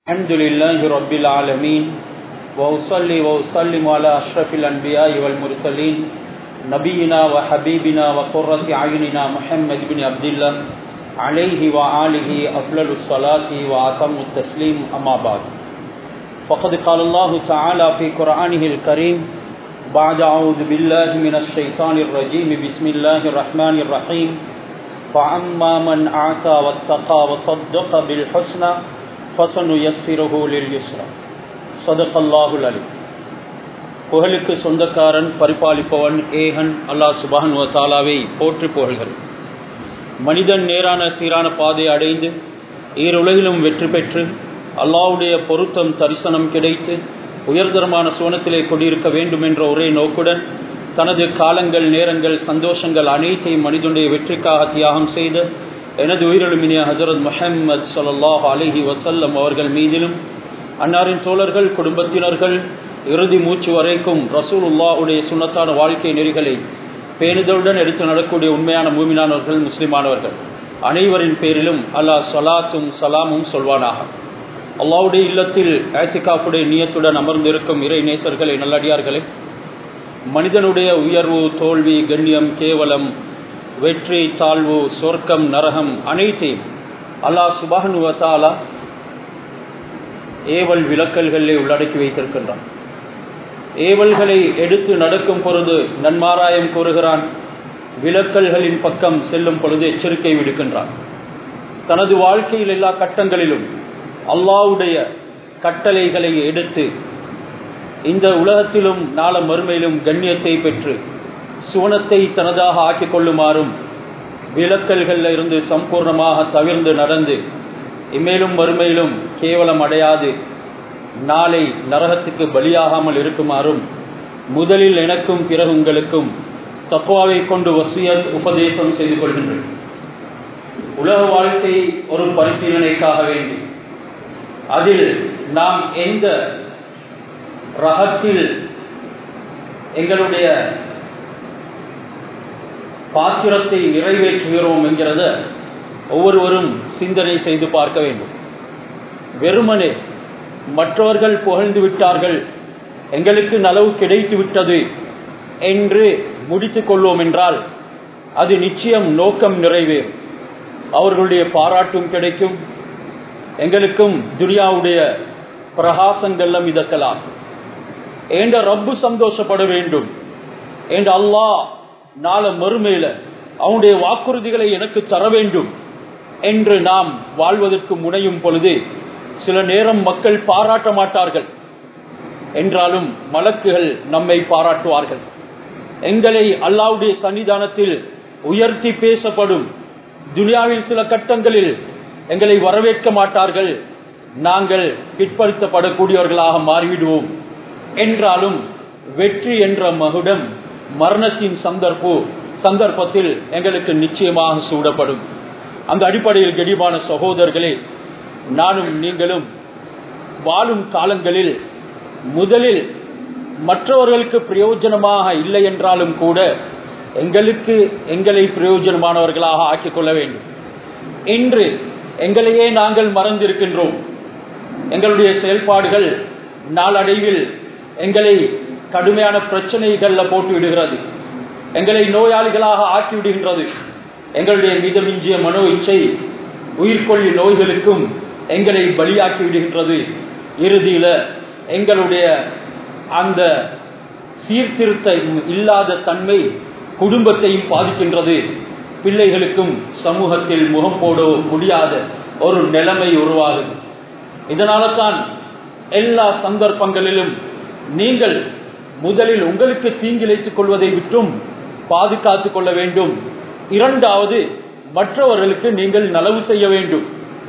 الحمد لله رب العالمين وأصلي وأسلم على أشرف الأنبياء والمرسلين نبينا وحبيبنا وقرة عيننا محمد بن عبد الله عليه وآله أفضل الصلاة وأتم التسليم أما بعد فقد قال الله تعالى في قرآنه الكريم بعد أعوذ بالله من الشيطان الرجيم بسم الله الرحمن الرحيم فأما من أعطى واتقى وصدق بالحسنى فسنيسره لليسرى صدق الله العليم புகழுக்கு சொந்தக்காரன் பரிபாலிப்பவன் ஏகன் அல்லாஹ் சுபான் தாலாவை போற்றி புகழ்கள் மனிதன் நேரான சீரான பாதையை அடைந்து ஈருலகிலும் வெற்றி பெற்று அல்லாவுடைய பொருத்தம் தரிசனம் கிடைத்து உயர்தரமான சோனத்திலே கொண்டிருக்க வேண்டும் என்ற ஒரே நோக்குடன் தனது காலங்கள் நேரங்கள் சந்தோஷங்கள் அனைத்தையும் மனிதனுடைய வெற்றிக்காக தியாகம் செய்து எனது உயிரிழமினிய ஹசரத் முஹம்மது சொல்லாஹ் அலிஹி வசல்லம் அவர்கள் மீதிலும் அன்னாரின் தோழர்கள் குடும்பத்தினர்கள் இறுதி மூச்சு வரைக்கும் ரசூலுல்லாவுடைய சுண்ணத்தான வாழ்க்கை நெறிகளை பேணுதலுடன் எடுத்து நடக்கூடிய உண்மையான மூமினானவர்கள் முஸ்லிமானவர்கள் அனைவரின் பேரிலும் அல்லாஹ் சலாத்தும் சலாமும் சொல்வானாக அல்லாவுடைய இல்லத்தில் ஆத்திகாப்புடைய நியத்துடன் அமர்ந்திருக்கும் இறை நேசர்களை நல்லடியார்களே மனிதனுடைய உயர்வு தோல்வி கண்ணியம் கேவலம் வெற்றி தாழ்வு சொர்க்கம் நரகம் அனைத்தையும் அல்லாஹ் சுபானுவத்தாலா ஏவல் விளக்கல்களை உள்ளடக்கி வைத்திருக்கின்றான் ஏவல்களை எடுத்து நடக்கும் பொழுது நன்மாராயம் கூறுகிறான் விளக்கல்களின் பக்கம் செல்லும் பொழுது எச்சரிக்கை விடுக்கின்றான் தனது வாழ்க்கையில் எல்லா கட்டங்களிலும் அல்லாவுடைய கட்டளைகளை எடுத்து இந்த உலகத்திலும் நாள மறுமையிலும் கண்ணியத்தை பெற்று சுவனத்தை தனதாக ஆக்கிக் கொள்ளுமாறும் விளக்கல்களில் இருந்து சம்பூர்ணமாக தவிர்ந்து நடந்து இம்மேலும் மறுமையிலும் கேவலம் அடையாது நாளை நரகத்துக்கு பலியாகாமல் இருக்குமாறும் முதலில் எனக்கும் பிறகு உங்களுக்கும் தக்குவாவை கொண்டு வசியல் உபதேசம் செய்து கொள்கின்றேன் உலக வாழ்க்கை ஒரு பரிசீலனைக்காக வேண்டி அதில் நாம் எந்த ரகத்தில் எங்களுடைய பாத்திரத்தை நிறைவேற்றுகிறோம் என்கிறத ஒவ்வொருவரும் சிந்தனை செய்து பார்க்க வேண்டும் வெறுமனே மற்றவர்கள் புகழ்ந்து விட்டார்கள் எங்களுக்கு நலவு கிடைத்து விட்டது என்று முடித்துக் கொள்வோம் என்றால் அது நிச்சயம் நோக்கம் நிறைவேறும் அவர்களுடைய பாராட்டும் கிடைக்கும் எங்களுக்கும் துனியாவுடைய பிரகாசங்கள்லாம் மிதக்கலாம் என்ற ரப்பு சந்தோஷப்பட வேண்டும் என்று அல்லாஹ் நாள மறுமையில அவனுடைய வாக்குறுதிகளை எனக்கு தர வேண்டும் என்று நாம் வாழ்வதற்கு முனையும் பொழுது சில நேரம் மக்கள் பாராட்ட மாட்டார்கள் என்றாலும் மலக்குகள் நம்மை பாராட்டுவார்கள் எங்களை அல்லாவுடைய சன்னிதானத்தில் உயர்த்தி பேசப்படும் துனியாவில் சில கட்டங்களில் எங்களை வரவேற்க மாட்டார்கள் நாங்கள் பிற்படுத்தப்படக்கூடியவர்களாக மாறிவிடுவோம் என்றாலும் வெற்றி என்ற மகுடம் மரணத்தின் சந்தர்ப்போ சந்தர்ப்பத்தில் எங்களுக்கு நிச்சயமாக சூடப்படும் அந்த அடிப்படையில் கடிவான சகோதரர்களே நானும் நீங்களும் வாழும் காலங்களில் முதலில் மற்றவர்களுக்கு பிரயோஜனமாக இல்லை என்றாலும் கூட எங்களுக்கு எங்களை பிரயோஜனமானவர்களாக ஆக்கிக் கொள்ள வேண்டும் இன்று எங்களையே நாங்கள் மறந்திருக்கின்றோம் எங்களுடைய செயல்பாடுகள் நாளடைவில் எங்களை கடுமையான பிரச்சனைகள்ல போட்டு விடுகிறது எங்களை நோயாளிகளாக ஆக்கி விடுகின்றது எங்களுடைய மிதமிஞ்சிய மனோ இச்சை உயிர்கொள்ளி நோய்களுக்கும் எங்களை பலியாக்கி விடுகின்றது இறுதியில எங்களுடைய அந்த சீர்திருத்த இல்லாத தன்மை குடும்பத்தையும் பாதிக்கின்றது பிள்ளைகளுக்கும் சமூகத்தில் முகம் போட முடியாத ஒரு நிலைமை உருவாகுது இதனால தான் எல்லா சந்தர்ப்பங்களிலும் நீங்கள் முதலில் உங்களுக்கு தீங்கிழைத்துக் கொள்வதை விட்டும் பாதுகாத்துக் கொள்ள வேண்டும் இரண்டாவது மற்றவர்களுக்கு நீங்கள் நலவு செய்ய வேண்டும்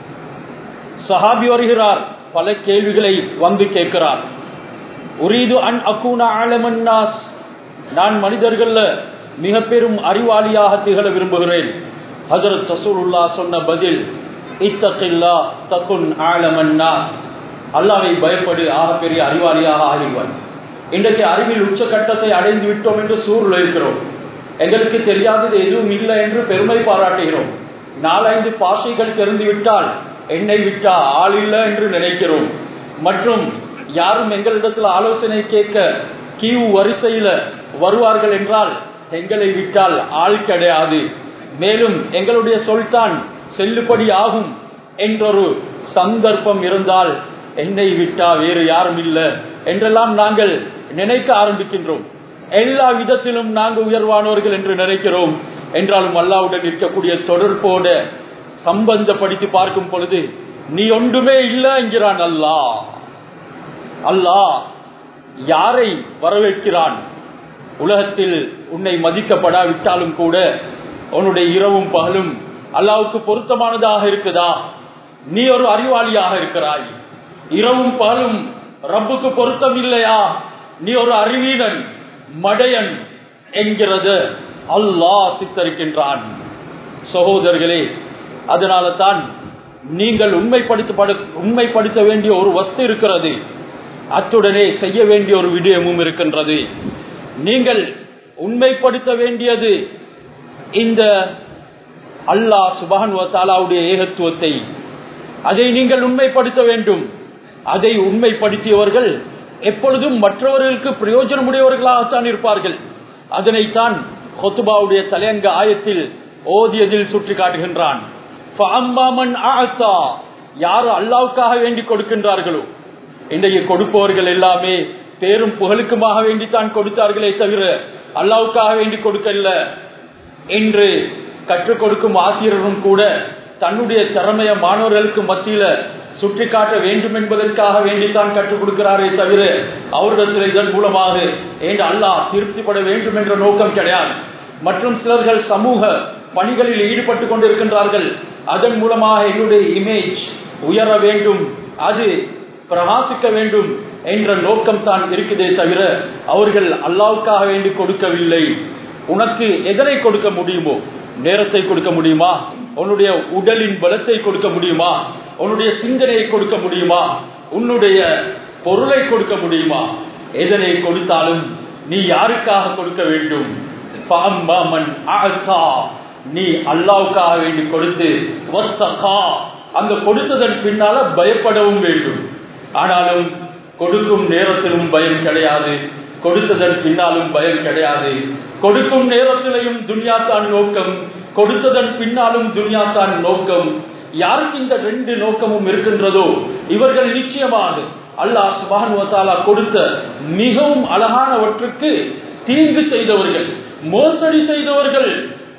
சஹாபி வருகிறார் பல கேள்விகளை வந்து கேட்கிறார் உரீது அன் அக்கூனா ஆலமன்னாஸ் நான் மனிதர்கள்ல மிக பெரும் அறிவாளியாக திகழ விரும்புகிறேன் ஹசரத் சசூலுல்லா சொன்ன பதில் இத்தகில்லா தகுன் ஆலமன்னாஸ் அல்லாவை பயப்படு ஆக பெரிய அறிவாளியாக ஆகிவார் இன்றைக்கு அறிவில் உச்சகட்டத்தை அடைந்து விட்டோம் என்று சூழல் இருக்கிறோம் எங்களுக்கு தெரியாதது எதுவும் இல்லை என்று பெருமை பாராட்டுகிறோம் நாலஞ்சு பாஷைகள் தெரிந்து விட்டால் என்னை விட்டா ஆள் இல்லை என்று நினைக்கிறோம் மற்றும் யாரும் எங்களிடத்தில் ஆலோசனை கேட்க கியூ வரிசையில வருவார்கள் என்றால் எங்களை விட்டால் ஆள் கிடையாது மேலும் எங்களுடைய சொல்தான் செல்லுபடி ஆகும் என்றொரு சந்தர்ப்பம் இருந்தால் என்னை விட்டா வேறு யாரும் இல்லை என்றெல்லாம் நாங்கள் நினைக்க ஆரம்பிக்கின்றோம் எல்லா விதத்திலும் நாங்கள் உயர்வானவர்கள் என்று நினைக்கிறோம் என்றாலும் அல்லாவுடன் இருக்கக்கூடிய தொடர்போட சம்பந்தப்படுத்தி பார்க்கும் பொழுது நீ ஒன்றுமே இல்லை என்கிறான் அல்லாஹ் அல்லாஹ் யாரை வரவேற்கிறான் உலகத்தில் உன்னை மதிக்கப்படாவிட்டாலும் கூட உன்னுடைய இரவும் பகலும் அல்லாவுக்கு பொருத்தமானதாக இருக்குதா நீ ஒரு அறிவாளியாக இருக்கிறாய் இரவும் பகலும் ரப்புக்கு பொருத்தம் இல்லையா நீ ஒரு அறிவீனன் மடையன் என்கிறது அல்லாஹ் சித்தரிக்கின்றான் சகோதரர்களே அதனால தான் நீங்கள் உண்மைப்படுத்த உண்மைப்படுத்த வேண்டிய ஒரு வஸ்து இருக்கிறது அத்துடனே செய்ய வேண்டிய ஒரு விடயமும் இருக்கின்றது நீங்கள் உண்மைப்படுத்த வேண்டியது இந்த அல்லாஹ் சுபான் தாலாவுடைய ஏகத்துவத்தை அதை நீங்கள் உண்மைப்படுத்த வேண்டும் அதை உண்மைப்படுத்தியவர்கள் எப்பொழுதும் மற்றவர்களுக்கு பிரயோஜனமுடையவர்களாகத்தான் இருப்பார்கள் அதனைத்தான் கொத்துபாவுடைய தலையங்க ஆயத்தில் ஓதியதில் சுட்டி காட்டுகின்றான் யாரு அல்லாவுக்காக வேண்டி கொடுக்கின்றார்களோ இன்றைய கொடுப்பவர்கள் எல்லாமே பேரும் புகழுக்குமாக வேண்டித்தான் கொடுத்தார்களே தவிர அல்லாவுக்காக வேண்டி கொடுக்கல என்று கற்றுக் கொடுக்கும் ஆசிரியரும் கூட தன்னுடைய திறமைய மாணவர்களுக்கு மத்தியில சுட்டி காட்ட வேண்டும் என்பதற்காக வேண்டித்தான் கற்றுக் கொடுக்கிறாரே தவிர அவரிடத்தில் இதன் மூலமாக ஏன் அல்லாஹ் திருப்திப்பட வேண்டும் என்ற நோக்கம் கிடையாது மற்றும் சிலர்கள் சமூக பணிகளில் ஈடுபட்டு கொண்டிருக்கின்றார்கள் அதன் மூலமாக என்னுடைய இமேஜ் உயர வேண்டும் அது பிரகாசிக்க வேண்டும் என்ற நோக்கம் தான் இருக்குதே தவிர அவர்கள் அல்லாவுக்காக வேண்டி கொடுக்கவில்லை உனக்கு எதனை கொடுக்க முடியுமோ நேரத்தை கொடுக்க முடியுமா உன்னுடைய உடலின் பலத்தை கொடுக்க முடியுமா உன்னுடைய சிந்தனையை கொடுக்க முடியுமா உன்னுடைய பொருளை கொடுக்க முடியுமா எதனை கொடுத்தாலும் நீ யாருக்காக கொடுக்க வேண்டும் நீ அல்லாவுக்காக வேண்டி கொடுத்து அந்த கொடுத்ததன் பின்னால பயப்படவும் வேண்டும் ஆனாலும் கொடுக்கும் நேரத்திலும் பயம் கிடையாது கொடுத்ததன் பின்னாலும் பயம் கிடையாது கொடுக்கும் நேரத்திலையும் துன்யாத்தான் நோக்கம் கொடுத்ததன் பின்னாலும் துன்யாத்தான் நோக்கம் யாருக்கு இந்த ரெண்டு நோக்கமும் இருக்கின்றதோ இவர்கள் நிச்சயமாக அல்லாஹ் சுபானுவத்தாலா கொடுத்த மிகவும் அழகானவற்றுக்கு தீங்கு செய்தவர்கள் மோசடி செய்தவர்கள்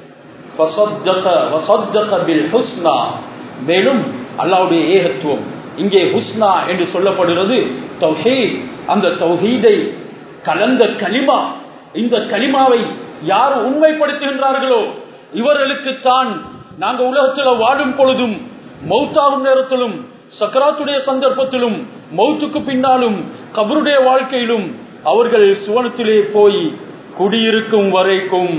மேலும் அல்லாவுடைய ஏகத்துவம் இங்கே ஹுஸ்னா என்று சொல்லப்படுகிறது தௌஹீத் அந்த தௌஹீதை கலந்த களிமா இந்த களிமாவை யார் உண்மைப்படுத்துகின்றார்களோ இவர்களுக்கு தான் நாங்க உலகத்தில் வாழும் பொழுதும் மௌத்தாகும் நேரத்திலும் சக்கராத்துடைய சந்தர்ப்பத்திலும் மௌத்துக்கு பின்னாலும் கபருடைய வாழ்க்கையிலும் அவர்கள் சுவனத்திலே போய் குடியிருக்கும் வரைக்கும்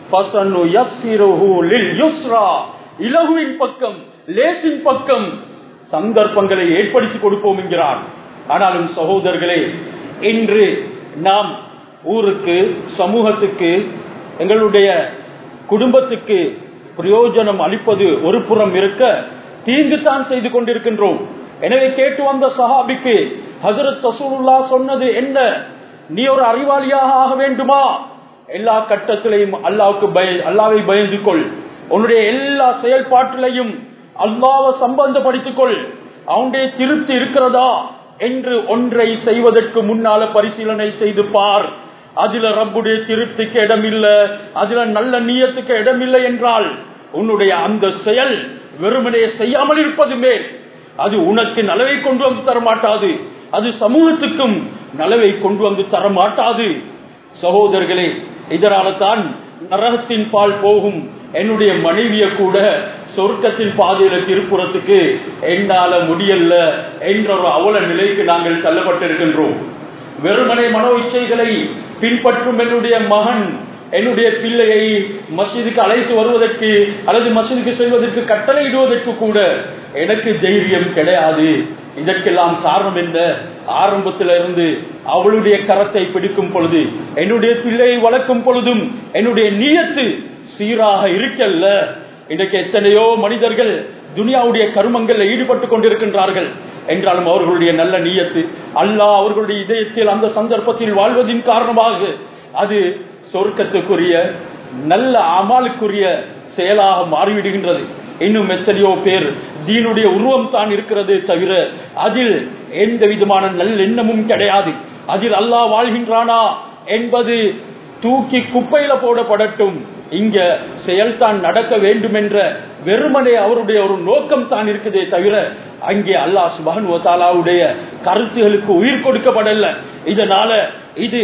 இலகுவின் பக்கம் லேசின் பக்கம் சந்தர்ப்பங்களை ஏற்படுத்தி கொடுப்போம் என்கிறார் ஆனாலும் சகோதரர்களே இன்று நாம் ஊருக்கு சமூகத்துக்கு எங்களுடைய குடும்பத்துக்கு பிரயோஜனம் அளிப்பது ஒரு புறம் இருக்க தீங்குத்தான் செய்து கொண்டிருக்கின்றோம் எனவே கேட்டு வந்த சஹாபிக்கு ஹசரத் சசூலுல்லா சொன்னது என்ன நீ ஒரு அறிவாளியாக ஆக வேண்டுமா எல்லா கட்டத்திலையும் அல்லாவுக்கு பய அல்லாவை பயந்து கொள் உன்னுடைய எல்லா செயல்பாட்டிலையும் அல்லாவை சம்பந்தப்படுத்திக் கொள் அவனுடைய திருப்தி இருக்கிறதா என்று ஒன்றை செய்வதற்கு முன்னால பரிசீலனை செய்து பார் அதுல ரப்புடைய திருப்திக்கு இடமில்லை அதுல நல்ல நீயத்துக்கு இடமில்லை என்றால் உன்னுடைய அந்த செயல் வெறுமனே செய்யாமல் இருப்பது மேல் அது உனக்கு நலவை கொண்டு வந்து தரமாட்டாது அது சமூகத்துக்கும் நலவை கொண்டு வந்து தரமாட்டாது சகோதரர்களே இதனால தான் நரகத்தின் பால் போகும் என்னுடைய மனைவிய கூட சொர்க்கத்தின் பாதையில திருப்புறத்துக்கு என்னால முடியல என்ற ஒரு அவல நிலைக்கு நாங்கள் தள்ளப்பட்டிருக்கின்றோம் வெறுமனை மனோ இச்சைகளை பின்பற்றும் என்னுடைய மகன் என்னுடைய பிள்ளையை மஸ்ஜிதுக்கு அழைத்து வருவதற்கு அல்லது மஸ்ஜிதுக்கு செல்வதற்கு கட்டளை இடுவதற்கு கூட எனக்கு தைரியம் கிடையாது இதற்கெல்லாம் காரணம் என்ன ஆரம்பத்தில இருந்து அவளுடைய கரத்தை பிடிக்கும் பொழுது என்னுடைய பிள்ளையை வளர்க்கும் பொழுதும் என்னுடைய நீயத்து சீராக இருக்கல்ல இன்றைக்கு எத்தனையோ மனிதர்கள் துனியாவுடைய கருமங்களில் ஈடுபட்டு கொண்டிருக்கின்றார்கள் என்றாலும் அவர்களுடைய நல்ல நீயத்து அல்லாஹ் அவர்களுடைய இதயத்தில் அந்த சந்தர்ப்பத்தில் வாழ்வதின் காரணமாக அது சொர்க்கத்துக்குரிய நல்ல அமாலுக்குரிய செயலாக மாறிவிடுகின்றது இன்னும் எத்தனையோ பேர் தீனுடைய உருவம் தான் இருக்கிறது தவிர அதில் எந்த விதமான நல்லெண்ணமும் கிடையாது அதில் அல்லாஹ் வாழ்கின்றானா என்பது தூக்கி குப்பையில போடப்படட்டும் இங்க செயல்தான் நடக்க வேண்டும் என்ற வெறுமனே அவருடைய ஒரு நோக்கம் தான் இருக்குதே தவிர அங்கே அல்லாஹ் சுபஹன் தாலாவுடைய கருத்துகளுக்கு உயிர் கொடுக்கப்படல இதனால இது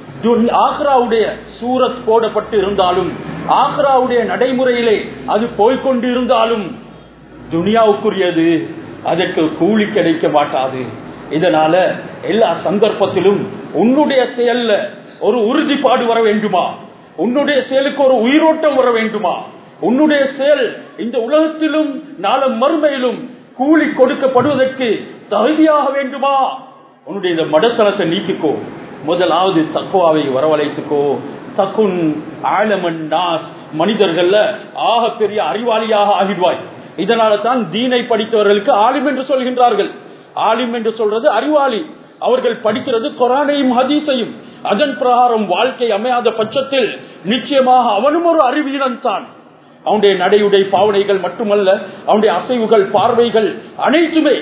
ஆக்ராவுடைய சூரத் போடப்பட்டு இருந்தாலும் ஆக்ராவுடைய நடைமுறையிலே அது போய்கொண்டு இருந்தாலும் துனியாவுக்குரியது அதற்கு கூலி கிடைக்க மாட்டாது இதனால எல்லா சந்தர்ப்பத்திலும் உன்னுடைய செயல்ல ஒரு உறுதிப்பாடு வர வேண்டுமா உன்னுடைய செயலுக்கு ஒரு உயிரோட்டம் வர வேண்டுமா உன்னுடைய செயல் இந்த உலகத்திலும் நாள மறுமையிலும் கூலி கொடுக்கப்படுவதற்கு தகுதியாக வேண்டுமா உன்னுடைய இந்த மடத்தனத்தை நீக்கிக்கோ முதலாவது தக்குவாவை வரவழைத்துக்கோ தக்குன் ஆலமன் நாஸ் மனிதர்கள்ல ஆக பெரிய அறிவாளியாக ஆகிடுவாய் இதனால தான் தீனை படித்தவர்களுக்கு ஆலிம் என்று சொல்கின்றார்கள் ஆலிம் என்று சொல்றது அறிவாளி அவர்கள் படிக்கிறது கொரானையும் ஹதீஸையும் அதன் பிரகாரம் வாழ்க்கை அமையாத பட்சத்தில் நிச்சயமாக அவனும் ஒரு அறிவியலன் தான் அவனுடைய நடையுடை பாவனைகள் மட்டுமல்ல அவனுடைய அசைவுகள் பார்வைகள் அனைத்துமே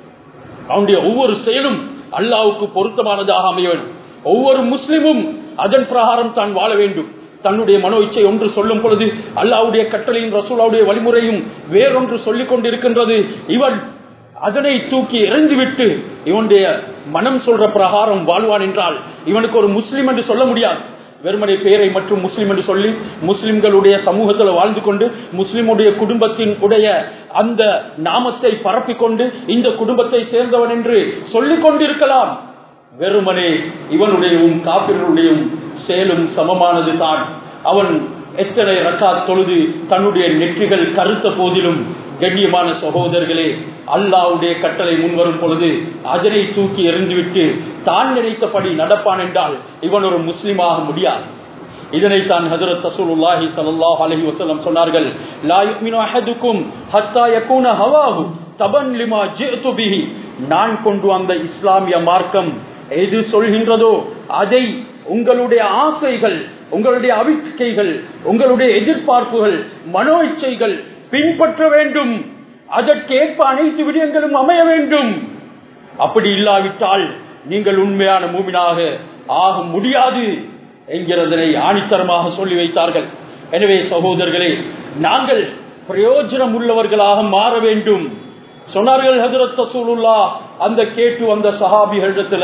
அவனுடைய ஒவ்வொரு செயலும் அல்லாவுக்கு பொருத்தமானதாக அமைய வேண்டும் ஒவ்வொரு முஸ்லிமும் அதன் பிரகாரம் தான் வாழ வேண்டும் தன்னுடைய மனோ இச்சை ஒன்று சொல்லும் பொழுது அல்லாவுடைய கட்டளையும் ரசூலாவுடைய வழிமுறையும் வேறொன்று சொல்லிக் கொண்டிருக்கின்றது இவன் அதனை தூக்கி எறிந்துவிட்டு இவனுடைய மனம் சொல்ற பிரகாரம் வாழ்வான் என்றால் இவனுக்கு ஒரு முஸ்லிம் என்று சொல்ல முடியாது வெறுமனை பெயரை மற்றும் முஸ்லிம் என்று சொல்லி முஸ்லிம்களுடைய சமூகத்தில் வாழ்ந்து கொண்டு முஸ்லிமுடைய குடும்பத்தின் உடைய அந்த நாமத்தை பரப்பிக் கொண்டு இந்த குடும்பத்தை சேர்ந்தவன் என்று சொல்லிக் கொண்டிருக்கலாம் வெறுமனே இவனுடையவும் காப்பினுடையும் செயலும் சமமானது தான் அவன் எத்தனை ரக்கா தொழுது தன்னுடைய நெற்றிகள் கருத்த போதிலும் கண்ணியமான சகோதரர்களே அல்லாவுடைய கட்டளை முன்வரும் பொழுது அதனை தூக்கி எறிந்துவிட்டு தான் நினைத்தபடி நடப்பான் என்றால் இவன் ஒரு முஸ்லிமாக முடியாது இதனைத்தான் ஹஜரத் ரசூலுல்லாஹி ஸல்லல்லாஹு அலைஹி வஸல்லம் சொன்னார்கள் லா யுமினு அஹதுக்கும் ஹத்தா யகூன ஹவாஹு தபன் லிமா ஜிஅது பிஹி நான் கொண்டு வந்த இஸ்லாமிய மார்க்கம் எது சொல்கின்றதோ அதை உங்களுடைய ஆசைகள் உங்களுடைய அவிக்கைகள் உங்களுடைய எதிர்பார்ப்புகள் மனோ இச்சைகள் பின்பற்ற வேண்டும் அதற்கேற்ப அனைத்து விடயங்களும் அமைய வேண்டும் அப்படி இல்லாவிட்டால் நீங்கள் உண்மையான மூமினாக ஆக முடியாது என்கிறதனை ஆணித்தரமாக சொல்லி வைத்தார்கள் எனவே சகோதரர்களே நாங்கள் பிரயோஜனம் உள்ளவர்களாக மாற வேண்டும் சொன்னார்கள் ஹசரத் ரசூலுல்லா அந்த கேட்டு வந்த சஹாபிகளிடத்துல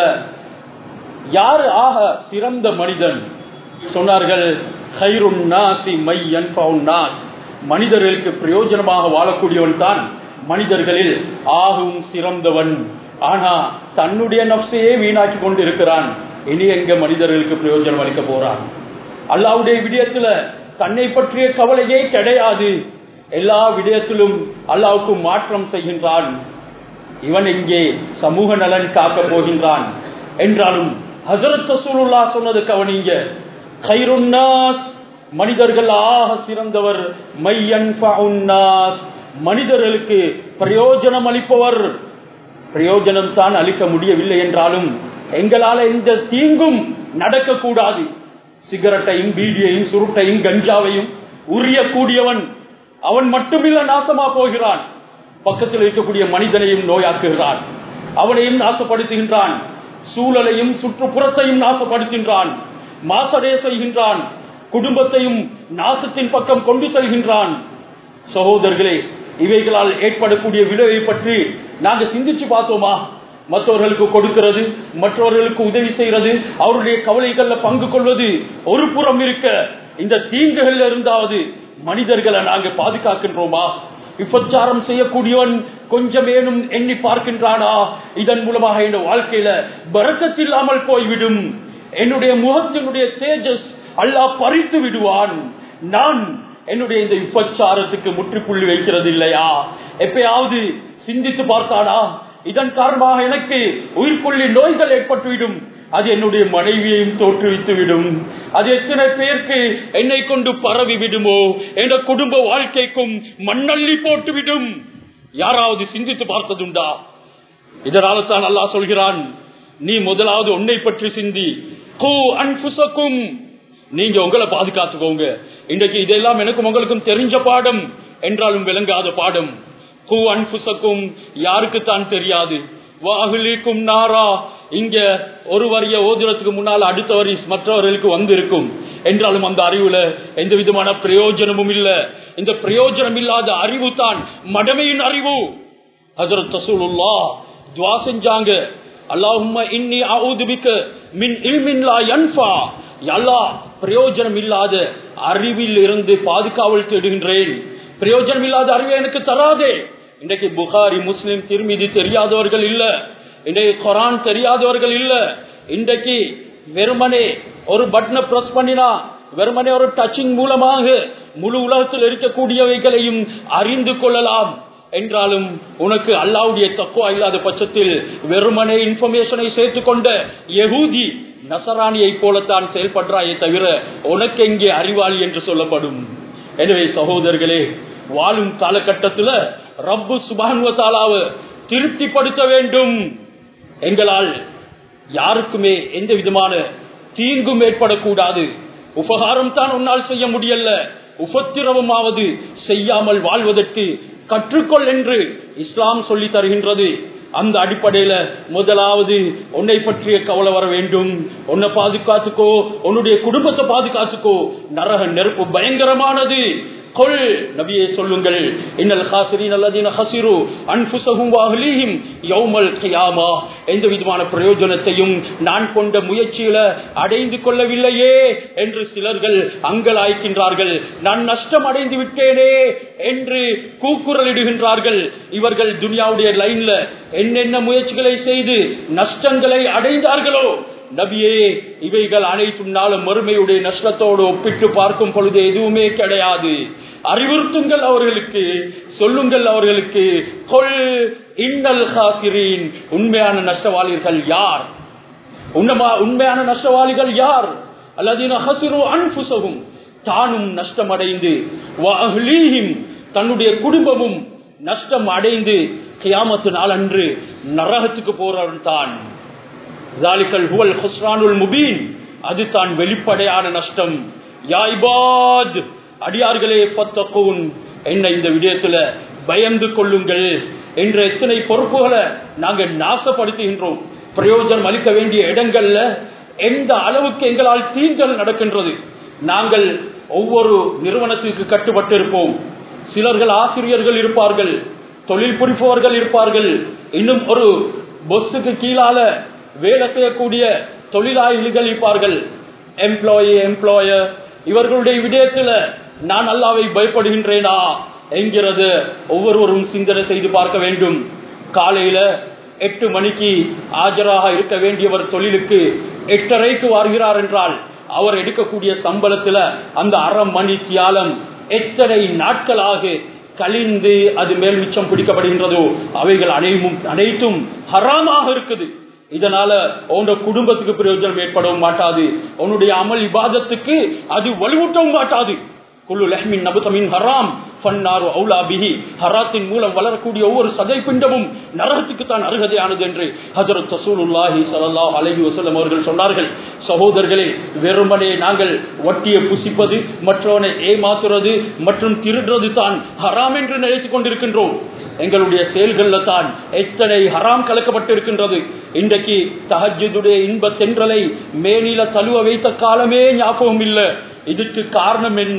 யாரு ஆக சிறந்த மனிதன் சொன்னார்கள் ஹைருன் நாசி மை நாஸ் மனிதர்களுக்கு பிரயோஜனமாக வாழக்கூடியவன் தான் மனிதர்களில் ஆகும் சிறந்தவன் ஆனா தன்னுடைய நப்சையே வீணாக்கி கொண்டு இருக்கிறான் இனி எங்க மனிதர்களுக்கு பிரயோஜனம் அளிக்க போறான் அல்லாவுடைய விடயத்துல தன்னை பற்றிய கவலையே கிடையாது எல்லா விடயத்திலும் அல்லாவுக்கு மாற்றம் செய்கின்றான் இவன் எங்கே சமூக நலன் காக்க போகின்றான் என்றாலும் ஹசரத் ரசூலுல்லா சொன்னது கவனிங்க கைருன்னாஸ் மனிதர்கள் ஆக சிறந்தவர் மையன் மனிதர்களுக்கு பிரயோஜனம் அளிப்பவர் பிரயோஜனம் தான் அளிக்க முடியவில்லை என்றாலும் எங்களால எந்த தீங்கும் நடக்கக்கூடாது சிகரெட்டையும் பீடியையும் சுருட்டையும் கஞ்சாவையும் உரியக்கூடியவன் அவன் மட்டுமில்ல நாசமா போகிறான் பக்கத்தில் இருக்கக்கூடிய மனிதனையும் நோயாக்குகிறான் அவனையும் நாசப்படுத்துகின்றான் சூழலையும் சுற்றுப்புறத்தையும் நாசப்படுத்துகின்றான் மாசடைய செய்கின்றான் குடும்பத்தையும் நாசத்தின் பக்கம் கொண்டு செல்கின்றான் சகோதரர்களே இவைகளால் ஏற்படக்கூடிய விளைவை பற்றி நாங்க சிந்திச்சு பார்த்தோமா மற்றவர்களுக்கு கொடுக்கிறது மற்றவர்களுக்கு உதவி செய்யறது அவருடைய கவலைகள்ல பங்கு கொள்வது ஒரு புறம் இருக்க இந்த தீங்குகள் இருந்தாவது மனிதர்களை நாங்க பாதுகாக்கின்றோமா விபச்சாரம் செய்யக்கூடியவன் கொஞ்சமேனும் எண்ணி பார்க்கின்றானா இதன் மூலமாக என் வாழ்க்கையில பறக்கத்தில்லாமல் போய்விடும் என்னுடைய முகத்தினுடைய தேஜஸ் அல்லாஹ் பறித்து விடுவான் நான் என்னுடைய இந்த விபச்சாரத்துக்கு முற்றுப்புள்ளி வைக்கிறது இல்லையா எப்பயாவது சிந்தித்து பார்த்தானா இதன் காரணமாக எனக்கு உயிர்கொள்ளி நோய்கள் ஏற்பட்டுவிடும் அது என்னுடைய மனைவியையும் தோற்றுவித்து விடும் அது எத்தனை பேருக்கு என்னை கொண்டு பரவி விடுமோ என்ற குடும்ப வாழ்க்கைக்கும் மண்ணள்ளி போட்டுவிடும் யாராவது சிந்தித்து பார்த்ததுண்டா இதனால தான் அல்லாஹ் சொல்கிறான் நீ முதலாவது உன்னை பற்றி சிந்தி கூ அன்புசக்கும் நீங்க உங்களை பாதுகாத்துக்கோங்க இன்றைக்கு இதெல்லாம் எனக்கும் உங்களுக்கும் தெரிஞ்ச பாடம் என்றாலும் விளங்காத பாடம் கூ அன்புசக்கும் யாருக்கு தான் தெரியாது வாகுலிக்கும் நாரா இங்க ஒரு வரிய ஓதுறதுக்கு முன்னால் அடுத்த வரி மற்றவர்களுக்கு வந்து இருக்கும் என்றாலும் அந்த அறிவுல எந்த விதமான பிரயோஜனமும் இல்ல இந்த பிரயோஜனம் இல்லாத அறிவு தான் மடமையின் அறிவு ஹசரத் ரசூலுல்லா துவா செஞ்சாங்க அல்லாஹும்ம இன்னி அஊது பிக்க மின் இல்மின் லா யன்ஃபா அல்லாஹ் பிரயோஜனம் இல்லாத அறிவில் இருந்து பாதுகாவல் தேடுகின்றேன் பிரயோஜனம் இல்லாத அறிவை எனக்கு தராதே இன்றைக்கு புகாரி முஸ்லிம் திருமிதி தெரியாதவர்கள் இல்ல இன்றைக்கு குரான் தெரியாதவர்கள் இல்ல இன்றைக்கு வெறுமனே ஒரு பட்டனை பிரஸ் பண்ணினா வெறுமனே ஒரு டச்சிங் மூலமாக முழு உலகத்தில் இருக்கக்கூடியவைகளையும் அறிந்து கொள்ளலாம் என்றாலும் உனக்கு அல்லாவுடைய தக்குவா இல்லாத பட்சத்தில் வெறுமனே இன்ஃபர்மேஷனை சேர்த்துக் கொண்ட யகூதி நசராணியை போலத்தான் செயல்படுறாயே தவிர உனக்கு எங்கே அறிவாளி என்று சொல்லப்படும் எனவே சகோதரர்களே வாழும் காலகட்டத்தில் ரப்பு சுபானுவத்தாலாவை திருப்திப்படுத்த வேண்டும் எங்களால் யாருக்குமே எந்த விதமான தீங்கும் ஏற்படக்கூடாது உபகாரம் தான் உன்னால் செய்ய முடியல உபத்திரவமாவது செய்யாமல் வாழ்வதற்கு கற்றுக்கொள் என்று இஸ்லாம் சொல்லி தருகின்றது அந்த அடிப்படையில முதலாவது உன்னை பற்றிய கவலை வர வேண்டும் உன்னை பாதுகாத்துக்கோ உன்னுடைய குடும்பத்தை பாதுகாத்துக்கோ நரக நெருப்பு பயங்கரமானது கொள் நபியே சொல்லுங்கள் இன்னல் ஹாசிரின் அல்லதீன ஹசிரு அன்புசகும் வாஹ்லீஹிம் யௌமல் கியாமா எந்த விதமான பிரயோஜனத்தையும் நான் கொண்ட முயற்சியில அடைந்து கொள்ளவில்லையே என்று சிலர்கள் அங்கலாய்க்கின்றார்கள் நான் நஷ்டம் அடைந்து விட்டேனே என்று கூக்குரலிடுகின்றார்கள் இவர்கள் துனியாவுடைய லைன்ல என்னென்ன முயற்சிகளை செய்து நஷ்டங்களை அடைந்தார்களோ நபியே இவைகள் அனைத்தும் நாளும் மறுமையுடைய நஷ்டத்தோடு ஒப்பிட்டு பார்க்கும் பொழுது எதுவுமே கிடையாது அறிவுறுத்துங்கள் அவர்களுக்கு சொல்லுங்கள் அவர்களுக்கு கொள் இன்னல் ஹாசிரீன் உண்மையான நஷ்டவாளிகள் யார் உண்மையான நஷ்டவாளிகள் யார் அல்லது ஹசிரு அன்புசகும் தானும் நஷ்டமடைந்து தன்னுடைய குடும்பமும் நஷ்டம் அடைந்து கியாமத்து நாள் அன்று நரகத்துக்கு போறவன் தான் முபீன் அது தான் வெளிப்படையான நஷ்டம் யாய்பாத் அடியார்களே பத்தக்கூன் என்ன இந்த விடயத்துல பயந்து கொள்ளுங்கள் என்ற எத்தனை பொறுப்புகளை நாங்கள் நாசப்படுத்துகின்றோம் பிரயோஜனம் அளிக்க வேண்டிய இடங்கள்ல எந்த அளவுக்கு எங்களால் தீங்கல் நடக்கின்றது நாங்கள் ஒவ்வொரு நிறுவனத்திற்கு கட்டுப்பட்டு இருப்போம் சிலர்கள் ஆசிரியர்கள் இருப்பார்கள் தொழில் புரிப்பவர்கள் இருப்பார்கள் இன்னும் ஒரு பொஸ்ஸுக்கு கீழால வேலை செய்யக்கூடிய தொழிலாளிகள் இருப்பார்கள் எம்ப்ளாயி எம்ப்ளாயர் இவர்களுடைய விடயத்துல நான் அல்லாவை பயப்படுகின்றேனா என்கிறது ஒவ்வொருவரும் சிந்தனை செய்து பார்க்க வேண்டும் காலையில எட்டு மணிக்கு ஆஜராக இருக்க வேண்டியவர் தொழிலுக்கு எட்டரைக்கு வருகிறார் என்றால் அவர் எடுக்கக்கூடிய சம்பளத்துல அந்த அரை மணி தியாலம் எத்தனை நாட்களாக கழிந்து அது மேல் மிச்சம் பிடிக்கப்படுகின்றதோ அவைகள் அனைவும் அனைத்தும் ஹராமாக இருக்குது இதனால உன்னோட குடும்பத்துக்கு பிரயோஜனம் ஏற்படவும் மாட்டாது உன்னுடைய அமல் இபாதத்துக்கு அது வலுவூட்டவும் மாட்டாது குல்லு லஹ்மின் நபுதமின் ஹராம் ஃபன்னாரு அவுலா பிஹி ஹராத்தின் மூலம் வளரக்கூடிய ஒவ்வொரு சதை பிண்டமும் நரகத்துக்கு தான் அருகதையானது என்று ஹஜரத் ரசூலுல்லாஹி ஸல்லல்லாஹு அலைஹி வஸல்லம் அவர்கள் சொன்னார்கள் சகோதரர்களே வெறுமனே நாங்கள் வட்டியை புசிப்பது மற்றவனை ஏமாத்துறது மற்றும் திருடுறது தான் ஹராம் என்று நினைத்துக் கொண்டிருக்கின்றோம் எங்களுடைய செயல்கள்ல தான் எத்தனை ஹராம் கலக்கப்பட்டிருக்கின்றது இன்றைக்கு தஹஜுடைய இன்ப தென்றலை மேனில தழுவ வைத்த காலமே ஞாபகம் இல்லை இதுக்கு காரணம் என்ன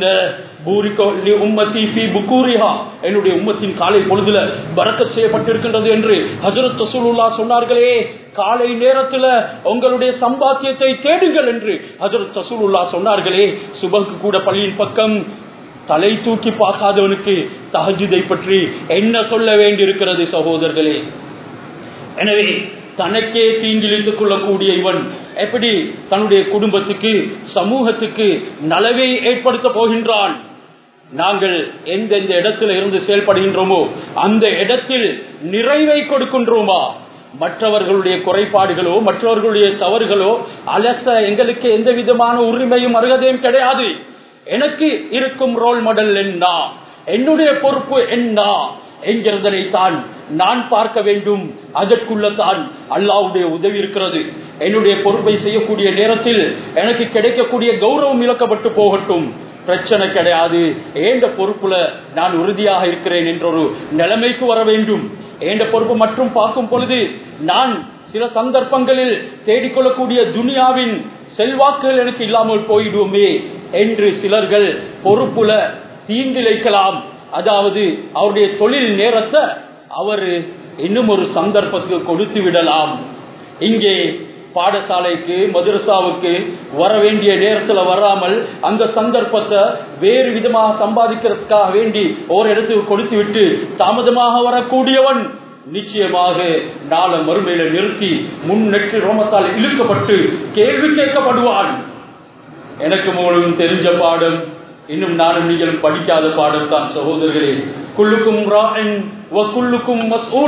என்னுடைய உம்மத்தின் காலை பொழுதுல பறக்க செய்யப்பட்டிருக்கின்றது என்று ஹசரத் ரசூலுல்லா சொன்னார்களே காலை நேரத்துல உங்களுடைய சம்பாத்தியத்தை தேடுங்கள் என்று ஹசரத் ரசூலுல்லா சொன்னார்களே சுபக்கு கூட பள்ளியின் பக்கம் தலை தூக்கி பார்க்காதவனுக்கு தஹஜுதை பற்றி என்ன சொல்ல வேண்டியிருக்கிறது சகோதரர்களே எனவே தனக்கே தீங்கிழித்துக் கொள்ளக்கூடிய இவன் எப்படி தன்னுடைய குடும்பத்துக்கு சமூகத்துக்கு நலவை ஏற்படுத்த போகின்றான் நாங்கள் எந்தெந்த இடத்துல இருந்து செயல்படுகின்றோமோ அந்த இடத்தில் நிறைவை கொடுக்கின்றோமா மற்றவர்களுடைய குறைபாடுகளோ மற்றவர்களுடைய தவறுகளோ அலச எங்களுக்கு எந்த விதமான உரிமையும் அருகதையும் கிடையாது எனக்கு இருக்கும் ரோல் மாடல் என்ன என்னுடைய பொறுப்பு என்ன என்கிறதனை தான் நான் பார்க்க வேண்டும் அதற்குள்ள தான் அல்லாவுடைய உதவி இருக்கிறது என்னுடைய பொறுப்பை செய்யக்கூடிய நேரத்தில் எனக்கு கிடைக்கக்கூடிய கௌரவம் இழக்கப்பட்டு போகட்டும் பிரச்சனை கிடையாது ஏண்ட பொறுப்புல நான் உறுதியாக இருக்கிறேன் என்ற ஒரு நிலைமைக்கு வர வேண்டும் ஏண்ட பொறுப்பு மற்றும் பார்க்கும் பொழுது நான் சில சந்தர்ப்பங்களில் தேடிக்கொள்ளக்கூடிய துனியாவின் செல்வாக்குகள் எனக்கு இல்லாமல் போயிடுவோமே என்று சிலர்கள் பொறுப்புல தீங்கிழைக்கலாம் அதாவது அவருடைய தொழில் நேரத்தை அவர் இன்னும் ஒரு சந்தர்ப்பத்துக்கு கொடுத்து விடலாம் இங்கே பாடசாலைக்கு மதுரசாவுக்கு வர வேண்டிய நேரத்துல வராமல் அந்த சந்தர்ப்பத்தை வேறு விதமாக சம்பாதிக்கிறதுக்காக வேண்டி ஒரு இடத்துக்கு கொடுத்து விட்டு தாமதமாக வரக்கூடியவன் நிச்சயமாக நாள மறுமையில நிறுத்தி முன்னெட்டு ரோமத்தால் இழுக்கப்பட்டு கேள்வி கேட்கப்படுவான் எனக்கு மூலம் தெரிஞ்ச பாடம் இன்னும் நானும் நீங்களும் படிக்காத பாடம் தான் சகோதரர்களே குள்ளுக்கும் குள்ளுக்கும்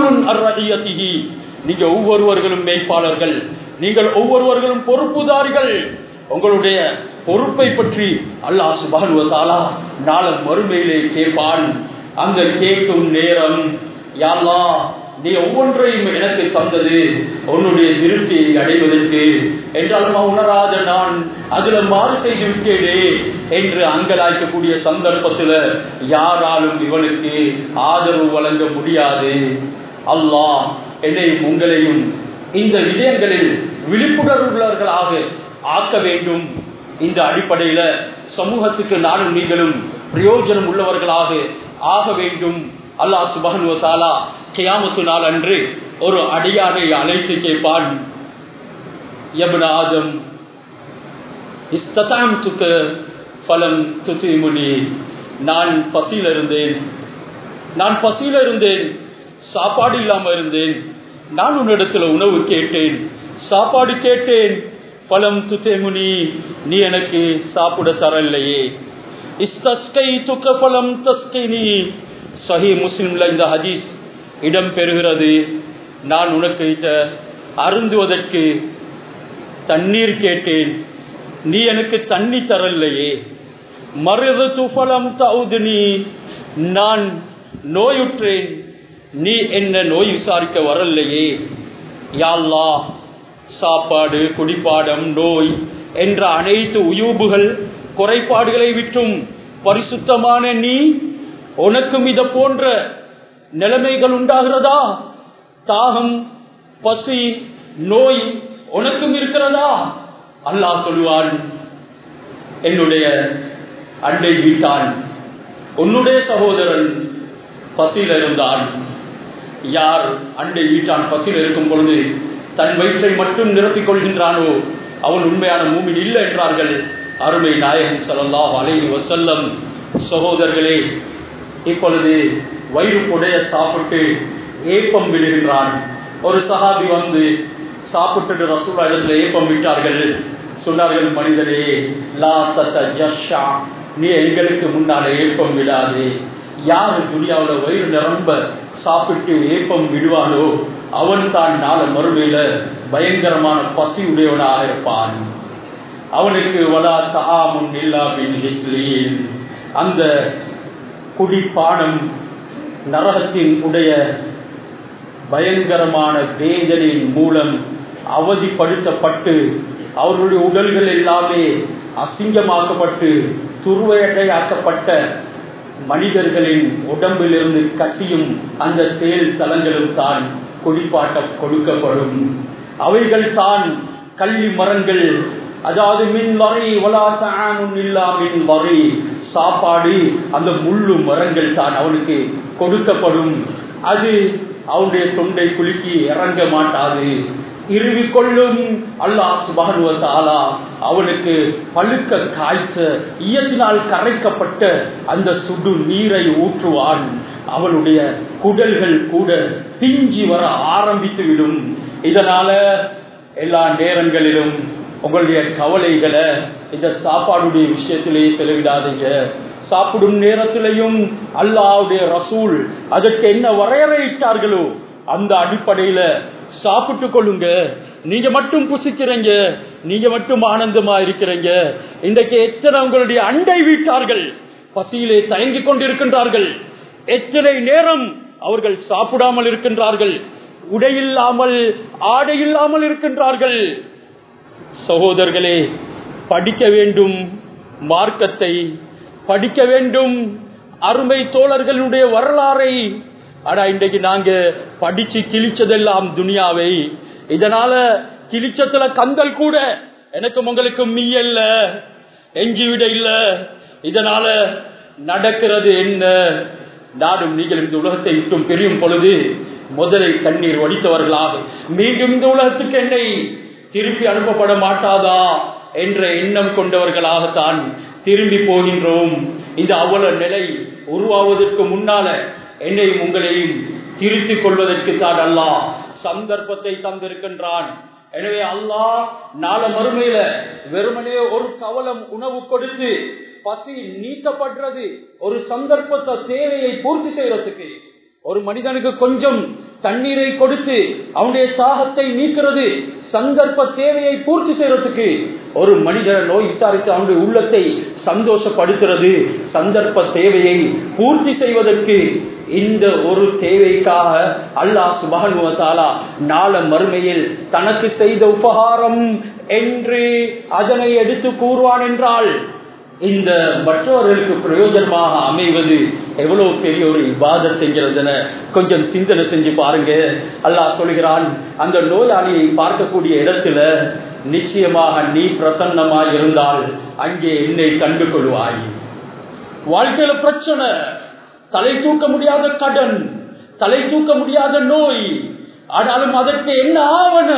நீங்க ஒவ்வொருவர்களும் மேய்ப்பாளர்கள் நீங்கள் ஒவ்வொருவர்களும் பொறுப்புதாரிகள் உங்களுடைய பொறுப்பை பற்றி அல்லாஹ் சுபானுவதாலா நாள மறுமையிலே கேட்பான் அந்த கேட்கும் நேரம் யாழ்லா நீ ஒவ்வொன்றையும் எனக்கு தந்தது உன்னுடைய திருப்தியை அடைவதற்கு என்றாலும் உணராத நான் அதுல மாறு செய்து விட்டேனே என்று அங்கலாய்க்கக்கூடிய சந்தர்ப்பத்துல யாராலும் இவனுக்கு ஆதரவு வழங்க முடியாது அல்லாஹ் என்னையும் உங்களையும் இந்த விடயங்களில் விழிப்புணர்வுள்ளவர்களாக ஆக்க வேண்டும் இந்த அடிப்படையில சமூகத்துக்கு நானும் நீங்களும் பிரயோஜனம் உள்ளவர்களாக ஆக வேண்டும் அல்லாஹ் சுபகனுவத்தாலா கியாமத்து நாள் அன்று ஒரு அடியானை அழைத்து கேட்பான் ஆதம் இஸ்ததாம் துக்க பலம் துத்திமுனி நான் பசியில் இருந்தேன் நான் பசியில் இருந்தேன் சாப்பாடு இல்லாம இருந்தேன் நான் உன்னிடத்துல உணவு கேட்டேன் சாப்பாடு கேட்டேன் பலம் துத்தேமுனி நீ எனக்கு சாப்பிட தரலையே இஸ்தஸ்கை துக்க பலம் தஸ்கை நீ சஹி முஸ்லிம்ல இந்த ஹதீஸ் இடம் பெறுகிறது நான் உனக்கு அருந்துவதற்கு தண்ணீர் கேட்டேன் நீ எனக்கு தண்ணி தரலையே மருது துஃபலம் தவுதுனி நான் நோயுற்றேன் நீ என்ன நோய் விசாரிக்க வரலையே யாழ்லா சாப்பாடு குடிப்பாடம் நோய் என்ற அனைத்து உயூபுகள் குறைபாடுகளை விட்டும் பரிசுத்தமான நீ உனக்கும் இத போன்ற நிலைமைகள் உண்டாகிறதா தாகம் பசி நோய் உனக்கும் இருக்கிறதா அல்லாஹ் சொல்லுவான் என்னுடைய அண்டை வீட்டான் உன்னுடைய சகோதரன் பசியில் இருந்தான் யார் அண்டை வீட்டான் பசியில் இருக்கும் பொழுது தன் வயிற்றை மட்டும் நிரப்பிக் கொள்கின்றானோ அவன் உண்மையான மூமின் இல்லை என்றார்கள் அருமை நாயகன் சல்லாஹ் அலைஹி வசல்லம் சகோதரர்களே இப்பொழுது வயிறு புடைய சாப்பிட்டு ஏப்பம் விடுகின்றான் ஒரு சகாபி வந்து சாப்பிட்டு ரசூலா இடத்துல ஏப்பம் விட்டார்கள் சொன்னார்கள் மனிதனே லா தத்த ஜஷா நீ எங்களுக்கு முன்னால ஏப்பம் விடாதே யாரு துனியாவில வயிறு நிரம்ப சாப்பிட்டு ஏப்பம் விடுவானோ அவன் தான் நாள மறுமையில பயங்கரமான பசி உடையவனாக இருப்பான் அவனுக்கு வலா தாமும் இல்லாமின் அந்த குடிப்பானம் நரகத்தின் உடைய பயங்கரமான வேதனையின் மூலம் அவதிப்படுத்தப்பட்டு அவர்களுடைய உடல்கள் எல்லாமே அசிங்கமாக்கப்பட்டு துருவையட்டையாக்கப்பட்ட மனிதர்களின் உடம்பிலிருந்து கட்டியும் அந்த செயல் தலங்களும் தான் குடிப்பாட்ட கொடுக்கப்படும் அவைகள் தான் கல்வி மரங்கள் அதாவது மின் வரை இல்லா மின் வரை சாப்பாடு அந்த முள்ளு மரங்கள் தான் அவனுக்கு கொடுக்கப்படும் அது அவனுடைய தொண்டை குலுக்கி இறங்க மாட்டாது இருவி கொள்ளும் அல்லாஹ் சுபானுவத்தாலா அவனுக்கு பழுக்க காய்ச்ச ஈயத்தினால் கரைக்கப்பட்ட அந்த சுடு நீரை ஊற்றுவான் அவனுடைய குடல்கள் கூட பிஞ்சி வர ஆரம்பித்து விடும் இதனால எல்லா நேரங்களிலும் உங்களுடைய கவலைகளை இந்த சாப்பாடுடைய விஷயத்திலேயே செலவிடாதீங்க சாப்பிடும் நேரத்திலையும் அல்லாவுடைய ரசூல் அதற்கு என்ன வரையறையிட்டார்களோ அந்த அடிப்படையில சாப்பிட்டு கொள்ளுங்க நீங்க மட்டும் புசிக்கிறீங்க நீங்க மட்டும் ஆனந்தமா இருக்கிறீங்க இன்றைக்கு எத்தனை உங்களுடைய அண்டை வீட்டார்கள் பசியிலே தயங்கிக் கொண்டிருக்கின்றார்கள் எத்தனை நேரம் அவர்கள் சாப்பிடாமல் இருக்கின்றார்கள் உடையில்லாமல் ஆடை இல்லாமல் இருக்கின்றார்கள் சகோதரர்களே படிக்க வேண்டும் மார்க்கத்தை படிக்க வேண்டும் அருமை தோழர்களுடைய வரலாறை ஆனா இன்றைக்கு நாங்க படிச்சு கிழிச்சதெல்லாம் துனியாவை இதனால கிழிச்சத்துல கந்தல் கூட எனக்கும் உங்களுக்கும் மீயல்ல எஞ்சி விட இல்ல இதனால நடக்கிறது என்ன நாடும் நீங்கள் இந்த உலகத்தை விட்டும் பிரியும் பொழுது முதலில் கண்ணீர் வடித்தவர்களாக மீண்டும் இந்த உலகத்துக்கு என்னை திருப்பி அனுப்பப்பட மாட்டாதா என்ற எண்ணம் கொண்டவர்களாகத்தான் திரும்பி போகின்றோம் இந்த அவல நிலை உருவாவதற்கு முன்னால என்னையும் உங்களையும் திருத்திக் கொள்வதற்கு தான் அல்லாஹ் சந்தர்ப்பத்தை தந்திருக்கின்றான் எனவே அல்லாஹ் நாள மறுமையில வெறுமனே ஒரு கவலம் உணவு கொடுத்து பசி நீக்கப்படுறது ஒரு சந்தர்ப்பத்தை தேவையை பூர்த்தி செய்யறதுக்கு ஒரு மனிதனுக்கு கொஞ்சம் தண்ணீரை கொடுத்து அவனுடைய தாகத்தை நீக்கிறது சந்தர்ப்ப தேவையை பூர்த்தி செய்யறதுக்கு ஒரு மனிதன நோய் விசாரித்து அவனுடைய உள்ளத்தை சந்தோஷப்படுத்துறது சந்தர்ப்ப தேவையை பூர்த்தி செய்வதற்கு இந்த ஒரு தேவைக்காக அல்லாஹ் சுபானுவத்தாலா நாள மறுமையில் தனக்கு செய்த உபகாரம் என்று அதனை எடுத்து கூறுவான் என்றால் இந்த மற்றவர்களுக்கு பிரயோஜனமாக அமைவது எவ்வளவு பெரிய ஒரு இபாதத் என்கிறதுன கொஞ்சம் சிந்தனை செஞ்சு பாருங்க அல்லாஹ் சொல்கிறான் அந்த நோயாளியை பார்க்கக்கூடிய இடத்துல நிச்சயமாக நீ பிரசன்னமாய் இருந்தால் அங்கே என்னை கண்டு கொள்வாய் வாழ்க்கையில பிரச்சனை தலை தூக்க முடியாத கடன் தலை தூக்க முடியாத நோய் ஆனாலும் அதற்கு என்ன ஆவண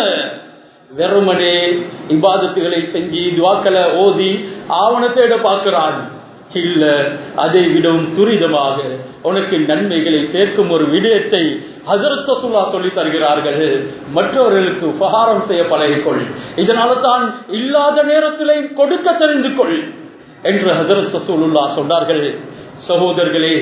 வெறுமனே இபாதத்துகளை செஞ்சு துவாக்களை ஓதி ஆவணத்தேட பார்க்கிறான் இல்ல அதை விடவும் துரிதமாக உனக்கு நன்மைகளை சேர்க்கும் ஒரு விடயத்தை ஹசரத் சுல்லா சொல்லி தருகிறார்கள் மற்றவர்களுக்கு உபகாரம் செய்ய பழகிக்கொள் இதனால தான் இல்லாத நேரத்திலே கொடுக்க தெரிந்து கொள் என்று ஹசரத் சசூலுல்லா சொன்னார்கள் சகோதரர்களே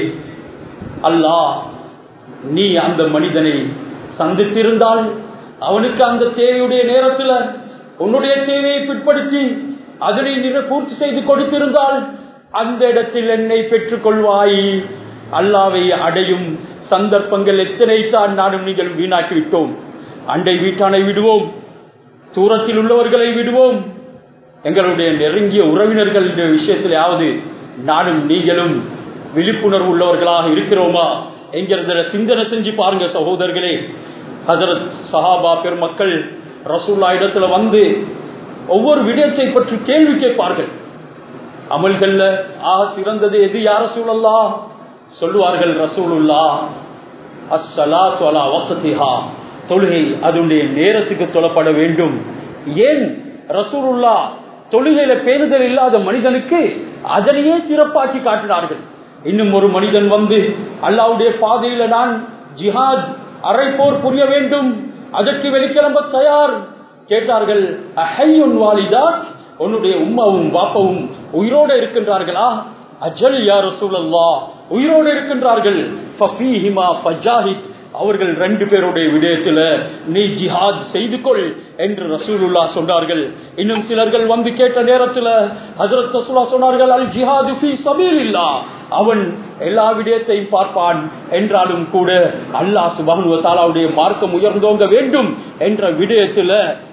அல்லாஹ் நீ அந்த மனிதனை சந்தித்திருந்தால் அவனுக்கு அந்த தேவையுடைய நேரத்தில் உன்னுடைய தேவையை பிற்படுத்தி அதனை நிற பூர்த்தி செய்து கொடுத்திருந்தால் அந்த இடத்தில் என்னை பெற்றுக் கொள்வாய் அல்லாவை அடையும் சந்தர்ப்பங்கள் எத்தனை தான் நானும் நீங்கள் வீணாக்கி விட்டோம் அண்டை வீட்டானை விடுவோம் தூரத்தில் உள்ளவர்களை விடுவோம் எங்களுடைய நெருங்கிய உறவினர்கள் விஷயத்திலாவது நானும் நீங்களும் விழிப்புணர்வு உள்ளவர்களாக இருக்கிறோமா என்கிறத சிந்தனை செஞ்சு பாருங்க சகோதரர்களே ஹசரத் சஹாபா பெருமக்கள் ரசூல்லா இடத்துல வந்து ஒவ்வொரு விடயத்தை பற்றி கேள்வி கேட்பார்கள் அமல்கள்ல ஆக சிறந்தது எது யார சூழல்லா சொல்லுவார்கள் ரசூலுல்லா அஸ்ஸலாத்து அலா வசதிஹா தொழுகை அதனுடைய நேரத்துக்கு தொழப்பட வேண்டும் ஏன் ரசூலுல்லா தொழுகையில பேணுதல் இல்லாத மனிதனுக்கு அதனையே சிறப்பாக்கி காட்டினார்கள் இன்னும் ஒரு மனிதன் வந்து அல்லாவுடைய பாதையில நான் ஜிஹாத் அரை போர் புரிய வேண்டும் அதற்கு வெளிக்கிளம்ப தயார் கேட்டார்கள் அஹையுன் வாலிதா உன்னுடைய உம்மாவும் பாப்பாவும் உயிரோடு இருக்கின்றார்களா அஜல் யார் ரசூலல்லா உயிரோடு இருக்கின்றார்கள் ஃபஃபீஹிமா ஃபஜாஹித் அவர்கள் ரெண்டு பேருடைய விடயத்துல நீ ஜிஹாத் செய்து கொள் என்று ரசூலுல்லா சொன்னார்கள் இன்னும் சிலர்கள் வந்து கேட்ட நேரத்துல ஹசரத் ரசூலா சொன்னார்கள் அல் ஜிஹாது ஃபீ சபீலில்லா அவன் எல்லா விடயத்தையும் பார்ப்பான் என்றாலும் கூட அல்லாஹ் சுபானுவ தாலாவுடைய மார்க்கம் உயர்ந்தோங்க வேண்டும் என்ற விடயத்துல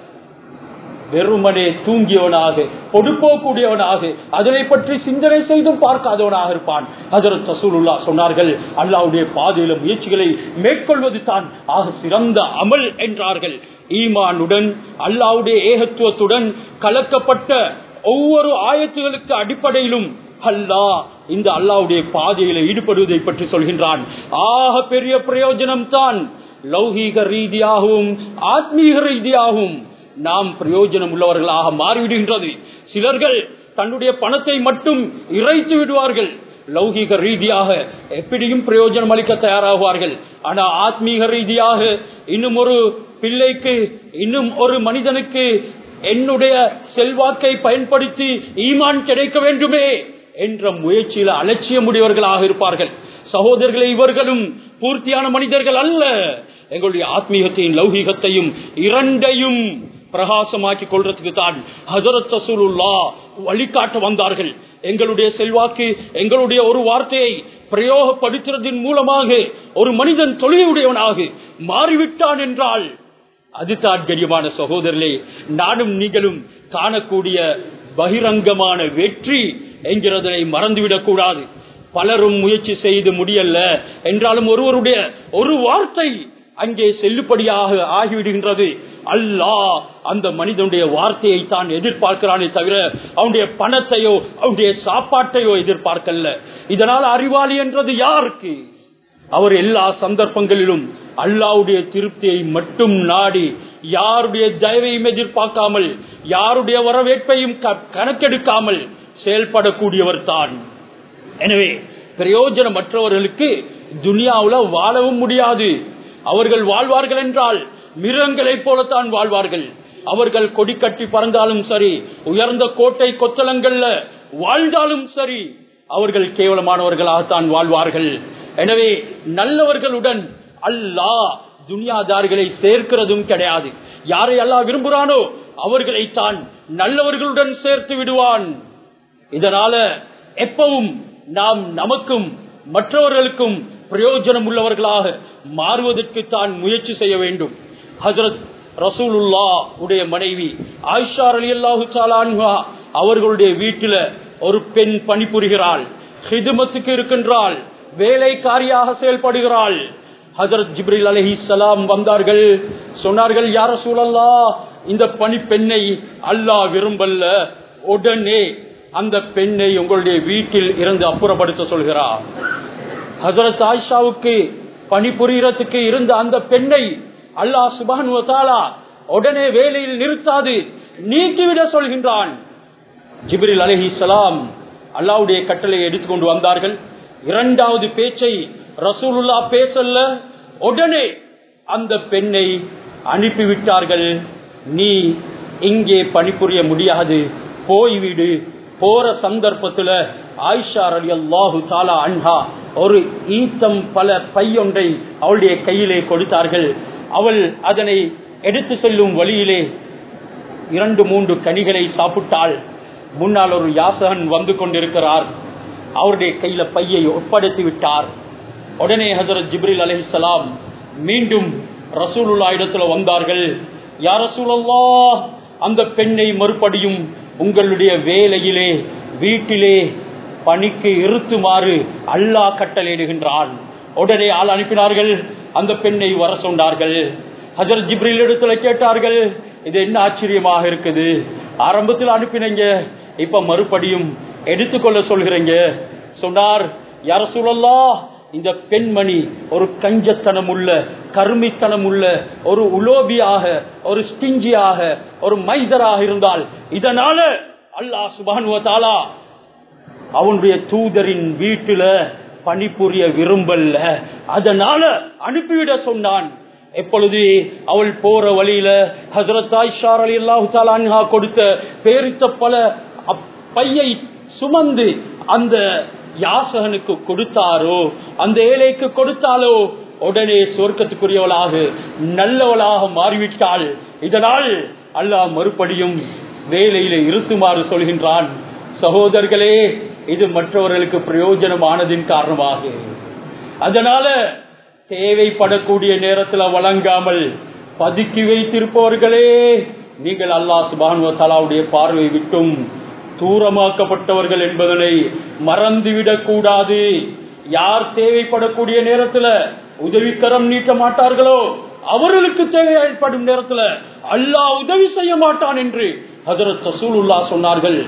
வெறுமனே தூங்கியவனாக பொடுப்போக்கூடியவனாக அதனை பற்றி சிந்தனை செய்தும் பார்க்காதவனாக இருப்பான் ஹசரத் ரசூலுல்லா சொன்னார்கள் அல்லாவுடைய பாதையில முயற்சிகளை மேற்கொள்வது தான் ஆக சிறந்த அமல் என்றார்கள் ஈமானுடன் அல்லாவுடைய ஏகத்துவத்துடன் கலக்கப்பட்ட ஒவ்வொரு ஆயத்துகளுக்கு அடிப்படையிலும் அல்லாஹ் இந்த அல்லாவுடைய பாதையில ஈடுபடுவதை பற்றி சொல்கின்றான் ஆக பெரிய பிரயோஜனம் தான் லௌகீக ரீதியாகவும் ஆத்மீக ரீதியாகவும் நாம் பிரயோஜனம் உள்ளவர்களாக மாறிவிடுகின்றது சிலர்கள் தன்னுடைய பணத்தை மட்டும் இறைத்து விடுவார்கள் லௌகிக ரீதியாக எப்படியும் பிரயோஜனம் அளிக்க தயாராகுவார்கள் ஆனா ஆத்மீக ரீதியாக இன்னும் ஒரு பிள்ளைக்கு இன்னும் ஒரு மனிதனுக்கு என்னுடைய செல்வாக்கை பயன்படுத்தி ஈமான் கிடைக்க வேண்டுமே என்ற முயற்சியில அலட்சியமுடையவர்களாக இருப்பார்கள் சகோதரர்களை இவர்களும் பூர்த்தியான மனிதர்கள் அல்ல எங்களுடைய ஆத்மீகத்தையும் லௌகீகத்தையும் இரண்டையும் பிரகாசமாக்கி கொள்றதுக்கு தான் ஹசரத் ரசூலுல்லா வழிகாட்ட வந்தார்கள் எங்களுடைய செல்வாக்கு எங்களுடைய ஒரு வார்த்தையை பிரயோகப்படுத்துறதின் மூலமாக ஒரு மனிதன் தொழிலுடையவனாக மாறிவிட்டான் என்றால் அதுதான் கரியமான சகோதரர்களே நானும் நீங்களும் காணக்கூடிய பகிரங்கமான வெற்றி என்கிறதை மறந்துவிடக் கூடாது பலரும் முயற்சி செய்து முடியல என்றாலும் ஒருவருடைய ஒரு வார்த்தை அங்கே செல்லுபடியாக ஆகிவிடுகின்றது அல்லாஹ் அந்த மனிதனுடைய வார்த்தையை தான் எதிர்பார்க்கிறானே தவிர அவனுடைய பணத்தையோ அவனுடைய சாப்பாட்டையோ எதிர்பார்க்கல இதனால் அறிவாளி என்றது யாருக்கு அவர் எல்லா சந்தர்ப்பங்களிலும் அல்லாவுடைய திருப்தியை மட்டும் நாடி யாருடைய தயவையும் எதிர்பார்க்காமல் யாருடைய வரவேற்பையும் கணக்கெடுக்காமல் செயல்படக்கூடியவர் தான் எனவே பிரயோஜனமற்றவர்களுக்கு துனியாவுல வாழவும் முடியாது அவர்கள் வாழ்வார்கள் என்றால் மிருகங்களைப் போலத்தான் வாழ்வார்கள் அவர்கள் கொடி கட்டி பறந்தாலும் சரி உயர்ந்த கோட்டை கொத்தளங்கள்ல வாழ்ந்தாலும் சரி அவர்கள் கேவலமானவர்களாகத்தான் வாழ்வார்கள் எனவே நல்லவர்களுடன் அல்லாஹ் துனியாதாரிகளை சேர்க்கிறதும் கிடையாது யாரை அல்லாஹ் விரும்புகிறானோ அவர்களைத்தான் நல்லவர்களுடன் சேர்த்து விடுவான் இதனால எப்பவும் நாம் நமக்கும் மற்றவர்களுக்கும் பிரயோஜனம் உள்ளவர்களாக மாறுவதற்கு தான் முயற்சி செய்ய வேண்டும் ஹசரத் ரசூலுல்லா உடைய மனைவி ஆயிஷா அலி அல்லாஹு அவர்களுடைய வீட்டில ஒரு பெண் பணிபுரிகிறாள் ஹிதுமத்துக்கு இருக்கின்றாள் வேலைக்காரியாக செயல்படுகிறாள் ஹசரத் ஜிப்ரில் அலஹி சலாம் வந்தார்கள் சொன்னார்கள் யார சூழல்லா இந்த பணி பெண்ணை அல்லாஹ் விரும்பல்ல உடனே அந்த பெண்ணை உங்களுடைய வீட்டில் இருந்து அப்புறப்படுத்த சொல்கிறார் ஹசரத் ஆயிஷாவுக்கு பணிபுரியறதுக்கு இருந்த அந்த பெண்ணை அல்லாஹ் சுபான் உடனே வேலையில் நிறுத்தாது நீக்கிவிட சொல்கின்றான் ஜிப்ரில் அலஹி சலாம் அல்லாவுடைய கட்டளை எடுத்துக்கொண்டு வந்தார்கள் இரண்டாவது பேச்சை ரசூலுல்லா பேசல்ல உடனே அந்த பெண்ணை அனுப்பிவிட்டார்கள் நீ இங்கே பணிபுரிய முடியாது போய்விடு போற சந்தர்ப்பத்துல ஆயிஷா அலி அல்லாஹு தாலா அன்ஹா ஒரு ஈத்தம் பல பையொன்றை அவளுடைய கையிலே கொடுத்தார்கள் அவள் அதனை எடுத்து செல்லும் வழியிலே இரண்டு மூன்று கனிகளை சாப்பிட்டால் முன்னால் ஒரு யாசகன் வந்து கொண்டிருக்கிறார் அவருடைய கையில பையை ஒப்படைத்து விட்டார் உடனே ஹசரத் ஜிப்ரில் அலிசலாம் மீண்டும் ரசூலுல்லா இடத்துல வந்தார்கள் யார் ரசூலல்லா அந்த பெண்ணை மறுபடியும் உங்களுடைய வேலையிலே வீட்டிலே பணிக்கு இருத்துமாறு அல்லாஹ் கட்டளையிடுகின்றான் உடனே ஆள் அனுப்பினார்கள் அந்த பெண்ணை வர சொன்னார்கள் ஹஜர் ஜிப்ரில் இடத்துல கேட்டார்கள் இது என்ன ஆச்சரியமாக இருக்குது ஆரம்பத்தில் அனுப்பினீங்க இப்ப மறுபடியும் எடுத்துக்கொள்ள சொல்கிறீங்க சொன்னார் யார சூழல்லா இந்த பெண்மணி ஒரு கஞ்சத்தனம் உள்ள கருமித்தனம் உள்ள ஒரு உலோபியாக ஒரு ஸ்டிஞ்சியாக ஒரு மைதராக இருந்தால் இதனால அல்லாஹ் சுபானுவத்தாலா அவனுடைய தூதரின் வீட்டுல பணிபுரிய விரும்பல்ல அதனால அனுப்பிவிட சொன்னான் எப்பொழுது அவள் போற வழியில ஹசரத் ஆயிஷார் அலி அல்லாஹு கொடுத்த பேரித்த பல பையை சுமந்து அந்த யாசகனுக்கு கொடுத்தாரோ அந்த ஏழைக்கு கொடுத்தாலோ உடனே சொர்க்கத்துக்குரியவளாக நல்லவளாக மாறிவிட்டாள் இதனால் அல்லாஹ் மறுபடியும் வேலையில இருத்துமாறு சொல்கின்றான் சகோதரர்களே இது மற்றவர்களுக்கு பிரயோஜனமானதின் காரணமாக அதனால தேவைப்படக்கூடிய நேரத்தில் வழங்காமல் பதுக்கி வைத்திருப்பவர்களே நீங்கள் அல்லாஹ் சுபானுவ தலாவுடைய பார்வை விட்டும் தூரமாக்கப்பட்டவர்கள் என்பதனை மறந்துவிடக் கூடாது யார் தேவைப்படக்கூடிய நேரத்தில் உதவிக்கரம் நீட்ட மாட்டார்களோ அவர்களுக்கு தேவைப்படும் நேரத்தில் அல்லாஹ் உதவி செய்ய மாட்டான் என்று ஹசரத் ரசூலுல்லா சொன்னார்கள்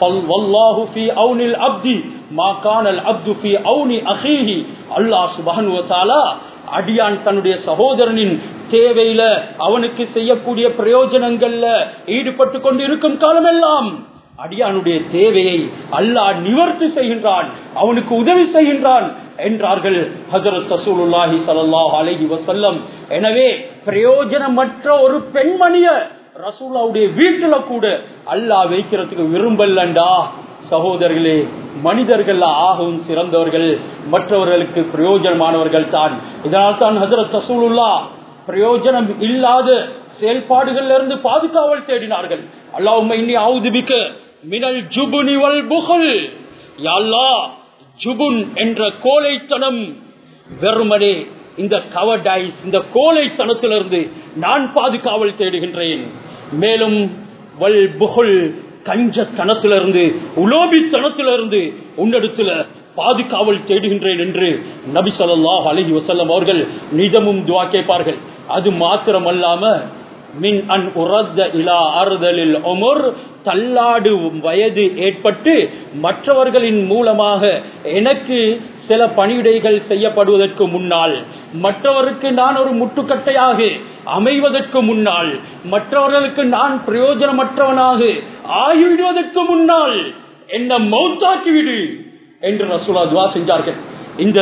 அடியான் தன்னுடைய சகோதரனின் தேவையில அவனுக்கு செய்யக்கூடிய பிரயோஜனங்கள்ல ஈடுபட்டு கொண்டு இருக்கும் காலமெல்லாம் அடியானுடைய தேவையை அல்லாஹ் நிவர்த்தி செய்கின்றான் அவனுக்கு உதவி செய்கின்றான் என்றார்கள் ஹசரத் ரசூலுல்லாஹி ஸல்லல்லாஹு அலைஹி வஸல்லம் எனவே பிரயோஜனமற்ற ஒரு பெண்மணிய ரசூலாவுடைய வீட்டுல கூட அல்லாஹ் வைக்கிறதுக்கு விரும்பலண்டா சகோதரர்களே மனிதர்கள் ஆகவும் சிறந்தவர்கள் மற்றவர்களுக்கு பிரயோஜனமானவர்கள் தான் இதனால் தான் ஹசரத் ரசூலுல்லா பிரயோஜனம் இல்லாத செயல்பாடுகள்ல இருந்து பாதுகாவல் தேடினார்கள் அல்லாஹ் இன்னி ஆவுதுபிக்க மினல் ஜுபுனி வல் புகழ் யாழ்லா ஜுபுன் என்ற கோழைத்தனம் வெறுமனே இந்த கவர்டைஸ் இந்த கோழைத்தனத்திலிருந்து நான் பாதுகாவல் தேடுகின்றேன் மேலும் வல் புகழ் கஞ்சத்தனத்திலிருந்து உலோபித்தனத்திலிருந்து உன்னிடத்துல பாதுகாவல் தேடுகின்றேன் என்று நபி சொல்லாஹ் அலஹி வசல்லம் அவர்கள் நிதமும் துவா கேட்பார்கள் அது மாத்திரமல்லாம மின் அன் உரத்த இலா ஆறுதலில் ஒமர் தள்ளாடு வயது ஏற்பட்டு மற்றவர்களின் மூலமாக எனக்கு சில பணியிடைகள் செய்யப்படுவதற்கு முன்னால் மற்றவருக்கு நான் ஒரு முட்டுக்கட்டையாக அமைவதற்கு முன்னால் மற்றவர்களுக்கு நான் பிரயோஜனமற்றவனாக ஆகிவிடுவதற்கு முன்னால் என்ன மௌத்தாக்கிவிடு என்று ரசூலா துவா செஞ்சார்கள் இந்த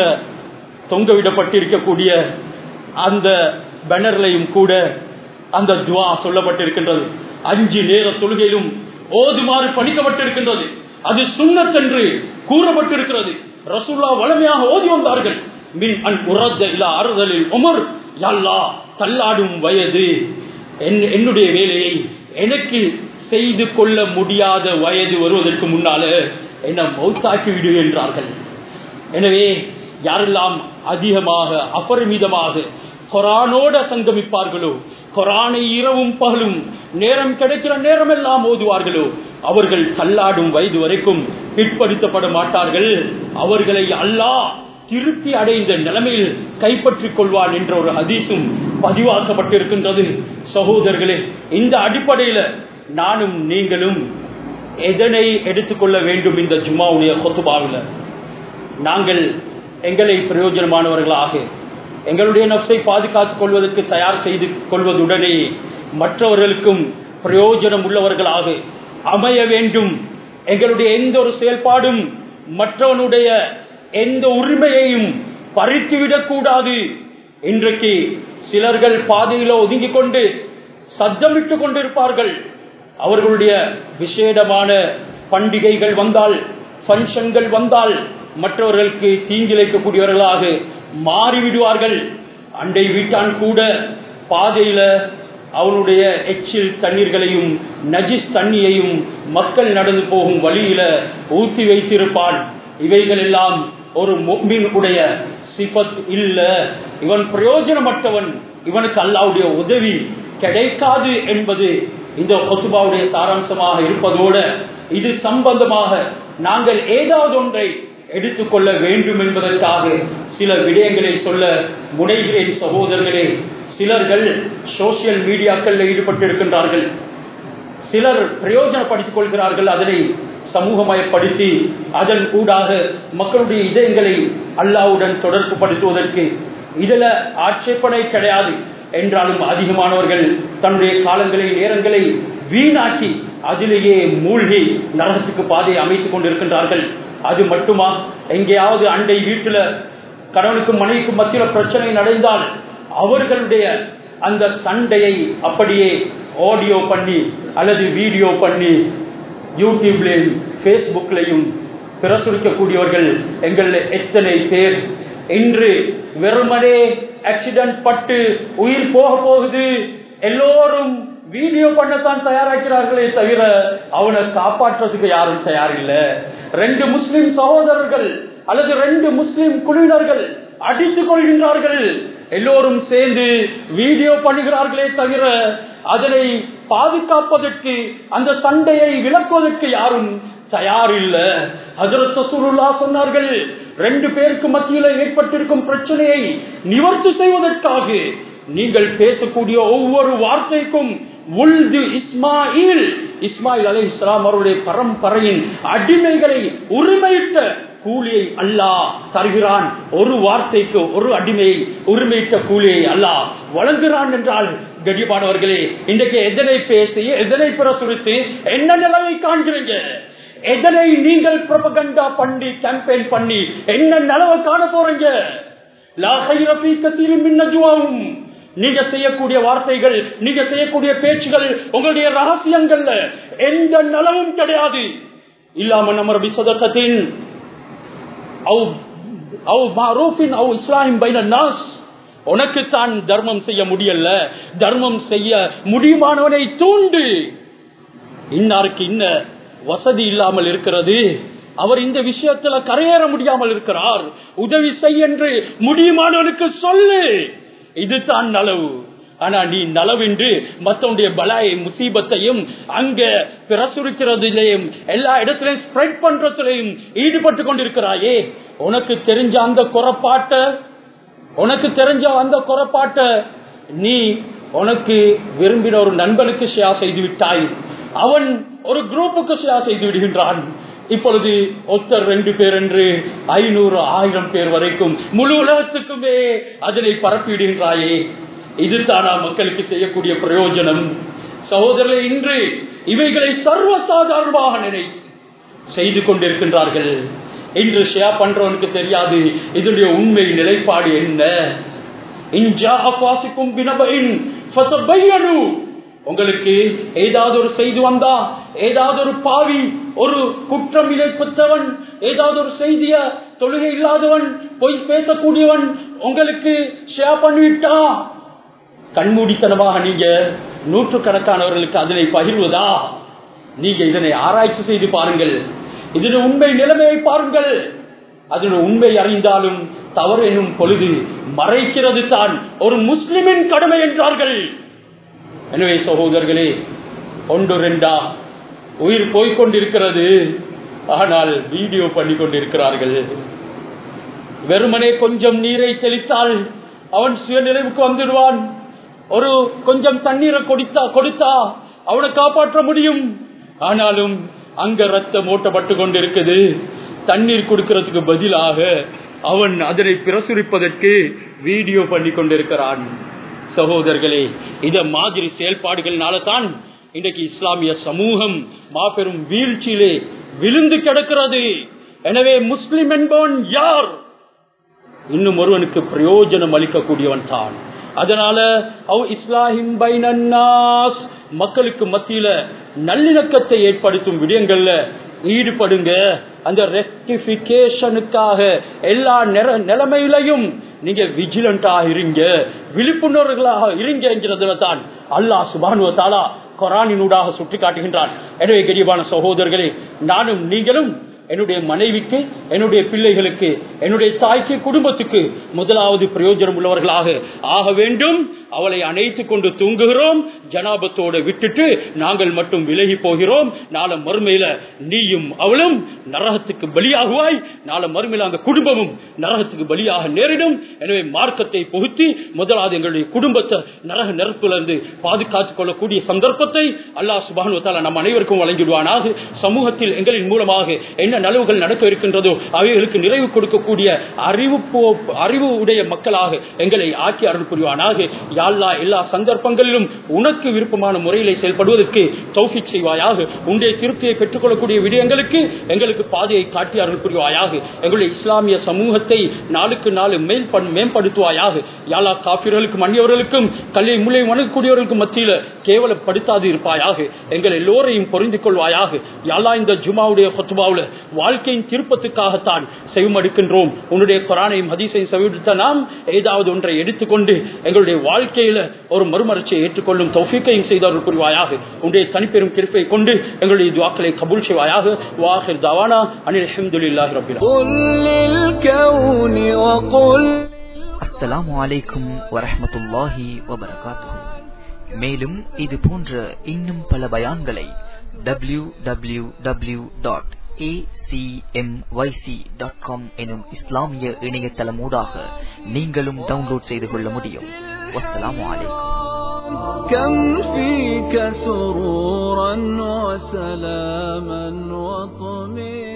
தொங்கவிடப்பட்டிருக்கக்கூடிய அந்த பேனர்லையும் கூட அந்த துவா சொல்லப்பட்டிருக்கின்றது அஞ்சு நேர தொழுகையிலும் ஓதுமாறு பணிக்கப்பட்டிருக்கின்றது அது சுண்ணத்தென்று கூறப்பட்டிருக்கிறது ரசூல்லா வளமையாக ஓதி வந்தார்கள் மின் அன் உரத்த இல்ல அறுதலில் உமர் யல்லா தள்ளாடும் வயது என்னுடைய வேலையை எனக்கு செய்து கொள்ள முடியாத வயது வருவதற்கு முன்னால என்ன மௌத்தாக்கி விடு என்றார்கள் எனவே யாரெல்லாம் அதிகமாக அபரிமிதமாக கொரானோட சங்கமிப்பார்களோ கொரானை இரவும் பகலும் நேரம் கிடைக்கிற நேரம் எல்லாம் ஓதுவார்களோ அவர்கள் தள்ளாடும் வயது வரைக்கும் பிற்படுத்தப்பட மாட்டார்கள் அவர்களை அல்லாஹ் திருப்தி அடைந்த நிலைமையில் கைப்பற்றிக் கொள்வான் என்ற ஒரு ஹதீஸும் பதிவாக்கப்பட்டிருக்கின்றது சகோதரர்களே இந்த அடிப்படையில நானும் நீங்களும் எதனை எடுத்துக்கொள்ள வேண்டும் இந்த ஜும்மாவுடைய கொத்துபாவில் நாங்கள் எங்களை பிரயோஜனமானவர்களாக எங்களுடைய நப்சை பாதுகாத்துக் கொள்வதற்கு தயார் செய்து கொள்வதுடனே மற்றவர்களுக்கும் பிரயோஜனம் உள்ளவர்களாக அமைய வேண்டும் எங்களுடைய எந்த ஒரு செயல்பாடும் மற்றவனுடைய எந்த உரிமையையும் பறித்துவிடக் கூடாது இன்றைக்கு சிலர்கள் பாதையில ஒதுங்கிக் கொண்டு சத்தமிட்டுக் கொண்டிருப்பார்கள் அவர்களுடைய விசேடமான பண்டிகைகள் வந்தால் பங்கன்கள் வந்தால் மற்றவர்களுக்கு தீங்கிழைக்கக்கூடியவர்களாக மாறிவிடுவார்கள் அண்டை வீட்டான் கூட பாதையில அவனுடைய எச்சில் தண்ணீர்களையும் நஜிஸ் தண்ணியையும் மக்கள் நடந்து போகும் வழியில ஊற்றி வைத்திருப்பான் இவைகள் எல்லாம் ஒரு உடைய சிபத் இல்ல இவன் பிரயோஜனமற்றவன் இவனுக்கு அல்லாவுடைய உதவி கிடைக்காது என்பது இந்த கொசுபாவுடைய சாராம்சமாக இருப்பதோடு இது சம்பந்தமாக நாங்கள் ஏதாவது ஒன்றை எடுத்துக்கொள்ள வேண்டும் என்பதற்காக சில விடயங்களை சொல்ல முனைகிறேன் சகோதரர்களே சிலர்கள் சோசியல் மீடியாக்களில் ஈடுபட்டிருக்கின்றார்கள் சிலர் பிரயோஜனப்படுத்திக் கொள்கிறார்கள் அதனை சமூகமயப்படுத்தி அதன் ஊடாக மக்களுடைய இதயங்களை அல்லாவுடன் தொடர்பு படுத்துவதற்கு இதுல ஆட்சேபனை கிடையாது என்றாலும் அதிகமானவர்கள் தன்னுடைய காலங்களை நேரங்களை வீணாக்கி அதிலேயே மூழ்கி நரகத்துக்கு பாதையை அமைத்துக் கொண்டிருக்கின்றார்கள் அது மட்டுமா எங்கேயாவது அண்டை வீட்டுல கணவனுக்கும் மனைவிக்கும் மத்தியில பிரச்சனை நடந்தால் அவர்களுடைய அந்த சண்டையை அப்படியே ஆடியோ பண்ணி அல்லது வீடியோ பண்ணி யூடியூப்லையும் பேஸ்புக்லையும் பிரசுரிக்கக்கூடியவர்கள் எங்கள் எத்தனை பேர் இன்று வெறுமனே ஆக்சிடென்ட் பட்டு உயிர் போக போகுது எல்லோரும் வீடியோ பண்ணத்தான் தயாராக்கிறார்களே தவிர அவனை காப்பாற்றுறதுக்கு யாரும் தயாரில்லை ரெண்டு முஸ்லிம் சகோதரர்கள் அல்லது ரெண்டு முஸ்லிம் குழுவினர்கள் அடித்துக் கொள்கின்றார்கள் எல்லோரும் சேர்ந்து வீடியோ பண்ணுகிறார்களே தவிர அதனை பாதுகாப்பதற்கு அந்த சண்டையை விளக்குவதற்கு யாரும் தயார் இல்ல ஹஜரத் ரசூலுல்லாஹ் சொன்னார்கள் ரெண்டு பேருக்கு மத்தியில ஏற்பட்டிருக்கும் பிரச்சனையை நிவர்த்தி செய்வதற்காக நீங்கள் பேசக்கூடிய ஒவ்வொரு வார்த்தைக்கும் உல்து இஸ்மாயில் இஸ்மாயில் அலை இஸ்லாம் அவருடைய பரம்பரையின் அடிமைகளை உரிமையிட்ட கூலியை அல்லாஹ் தருகிறான் ஒரு வார்த்தைக்கு ஒரு அடிமையை உரிமையிட்ட கூலியை அல்லாஹ் வழங்குகிறான் என்றால் கடிபானவர்களே இன்றைக்கு எதனை பேசி எதனை பிரசுரித்து என்ன நிலைமை காண்கிறீங்க எதனை நீங்கள் பிரபகண்டா பண்ணி கேம்பெயின் பண்ணி என்ன நிலவை காண போறீங்க மின்னஜுவாவும் நீங்க செய்யக்கூடிய வார்த்தைகள் நீங்க செய்யக்கூடிய பேச்சுகள் உங்களுடைய ரகசியங்கள்ல எந்த நலவும் கிடையாது இல்லாம நம்ம விசதத்தின் இஸ்லாம் பைன நாஸ் உனக்கு தான் தர்மம் செய்ய முடியல தர்மம் செய்ய முடியுமானவனை தூண்டு இன்னாருக்கு இன்ன வசதி இல்லாமல் இருக்கிறது அவர் இந்த விஷயத்துல கரையேற முடியாமல் இருக்கிறார் உதவி செய் என்று முடியுமானவனுக்கு சொல்லு இதுதான் நலவு ஆனா நீ நலவென்று மத்தவனுடைய பலாயை முசீபத்தையும் அங்க பிரசுரிக்கிறதிலையும் எல்லா இடத்திலையும் ஸ்ப்ரெட் பண்றதிலையும் ஈடுபட்டு கொண்டிருக்கிறாயே உனக்கு தெரிஞ்ச அந்த குறப்பாட்ட உனக்கு தெரிஞ்ச அந்த குறப்பாட்ட நீ உனக்கு விரும்பின ஒரு நண்பனுக்கு ஷேர் செய்து விட்டாய் அவன் ஒரு குரூப்புக்கு ஷேர் செய்து விடுகின்றான் இப்பொழுது ஒருத்தர் ரெண்டு பேர் என்று ஐநூறு ஆயிரம் பேர் வரைக்கும் முழு உலகத்துக்குமே அதனை பரப்பிவிடுகின்றாயே இதுதானா மக்களுக்கு செய்யக்கூடிய பிரயோஜனம் சகோதரர்களே இன்று இவைகளை சர்வசாதாரணமாக நினை செய்து கொண்டிருக்கின்றார்கள் இன்று ஷேர் பண்றவனுக்கு தெரியாது இதனுடைய உண்மை நிலைப்பாடு என்ன உங்களுக்கு ஏதாவது ஒரு செய்தி வந்தா ஏதாவது ஒரு பாவி ஒரு குற்றம் இழைப்பத்தவன் ஏதாவது ஒரு செய்திய தொழுகை இல்லாதவன் பொய் பேசக்கூடியவன் உங்களுக்கு ஷேர் பண்ணிவிட்டா கண்மூடித்தனமாக நீங்க நூற்றுக்கணக்கானவர்களுக்கு அதனை பகிர்வதா நீங்க இதனை ஆராய்ச்சி செய்து பாருங்கள் இதனுடைய உண்மை நிலைமையை பாருங்கள் அதனுடைய உண்மை அறிந்தாலும் தவறு எனும் பொழுது மறைக்கிறது தான் ஒரு முஸ்லிமின் கடமை என்றார்கள் எனவே சகோதரர்களே ஒன்று ரெண்டா உயிர் போய்கொண்டிருக்கிறது ஆனால் வீடியோ பண்ணி கொண்டிருக்கிறார்கள் வெறுமனே கொஞ்சம் நீரை தெளித்தால் அவன் சுயநிலைவுக்கு வந்துடுவான் ஒரு கொஞ்சம் தண்ணீரை கொடுத்தா கொடுத்தா அவனை காப்பாற்ற முடியும் ஆனாலும் அங்க ரத்தம் ஓட்டப்பட்டு கொண்டிருக்குது தண்ணீர் கொடுக்கிறதுக்கு பதிலாக அவன் அதனை பிரசுரிப்பதற்கு வீடியோ பண்ணி கொண்டிருக்கிறான் சகோதரர்களே இத மாதிரி செயல்பாடுகள்னால தான் இன்றைக்கு இஸ்லாமிய சமூகம் மாபெரும் வீழ்ச்சியிலே விழுந்து கிடக்கிறது எனவே முஸ்லிம் என்பவன் யார் இன்னும் ஒருவனுக்கு பிரயோஜனம் அளிக்கக்கூடியவன் தான் அதனால அவ் இஸ்லாஹிம் பைனன்னாஸ் மக்களுக்கு மத்தியில நல்லிணக்கத்தை ஏற்படுத்தும் விடயங்கள்ல ஈடுபடுங்க அந்த ரெக்டிபிகேஷனுக்காக எல்லா நிலைமையிலையும் நீங்க விஜிலண்டாக இருங்க விழிப்புணர்வுகளாக இருங்கிறதுல தான் அல்லாஹ் சுபானுவத்தாலா கொரானினூடாக சுட்டி காட்டுகின்றான் எனவே கரியவான சகோதரர்களே நானும் நீங்களும் என்னுடைய மனைவிக்கு என்னுடைய பிள்ளைகளுக்கு என்னுடைய தாய்க்கு குடும்பத்துக்கு முதலாவது பிரயோஜனம் உள்ளவர்களாக ஆக வேண்டும் அவளை அணைத்துக் கொண்டு தூங்குகிறோம் ஜனாபத்தோட விட்டுட்டு நாங்கள் மட்டும் விலகி போகிறோம் நாளை மறுமையில நீயும் அவளும் நரகத்துக்கு பலியாகுவாய் நாளை மறுமையில அந்த குடும்பமும் நரகத்துக்கு பலியாக நேரிடும் எனவே மார்க்கத்தை புகுத்தி முதலாவது எங்களுடைய குடும்பத்தை நரக நெருப்பிலிருந்து பாதுகாத்துக் கொள்ளக்கூடிய சந்தர்ப்பத்தை அல்லாஹ் சுபானுவத்தால நம் அனைவருக்கும் வழங்கிடுவானாக சமூகத்தில் எங்களின் மூலமாக என்ன நலவுகள் நடக்க இருக்கின்றதோ அவைகளுக்கு நிறைவு கொடுக்கக்கூடிய அறிவு அறிவு உடைய மக்களாக எங்களை ஆக்கி அருள் புரிவானாக யாழ்லா எல்லா சந்தர்ப்பங்களிலும் உனக்கு விருப்பமான முறையிலே செயல்படுவதற்கு தௌஃபிக் செய்வாயாக உன்னுடைய திருப்தியை பெற்றுக்கொள்ளக்கூடிய விடயங்களுக்கு எங்களுக்கு பாதையை காட்டி அருள் புரிவாயாக எங்களுடைய இஸ்லாமிய சமூகத்தை நாளுக்கு நாள் மேல் மேம்படுத்துவாயாக யாழா காப்பீர்களுக்கும் அந்நியவர்களுக்கும் கல்லை முளை வணங்கக்கூடியவர்களுக்கும் மத்தியில கேவலப்படுத்தாது இருப்பாயாக எங்கள் எல்லோரையும் பொருந்திக் கொள்வாயாக யாழா இந்த ஜுமாவுடைய கொத்துபாவுல வாழ்க்கையின் திருப்பத்துக்காகத்தான் செவிமடுக்கின்றோம் உன்னுடைய குரானையும் ஹதீஸையும் செவிடுத்த நாம் ஏதாவது ஒன்றை எடுத்துக்கொண்டு எங்களுடைய வாழ்க்கையில ஒரு மறுமலர்ச்சியை ஏற்றுக்கொள்ளும் தௌஃபிக்கையும் செய்தவர்கள் புரிவாயாக உன்னுடைய தனிப்பெரும் கிருப்பை கொண்டு எங்களுடைய துவாக்களை கபூல் செய்வாயாக வாஹிர் தவானா அனில் அஹமதுல்லாஹி ரபில் அஸ்ஸலாமு அலைக்கும் வரஹ்மத்துல்லாஹி வபரகாத்துஹு மேலும் இது போன்ற இன்னும் பல பயான்களை W W W dot acmyc.com எனும் இஸ்லாமிய இணையதளமூடாக நீங்களும் டவுன்லோட் செய்து கொள்ள முடியும் வஸ்ஸலாமு அலைக்கும் كم فيك سرورا وسلاما وطمئنا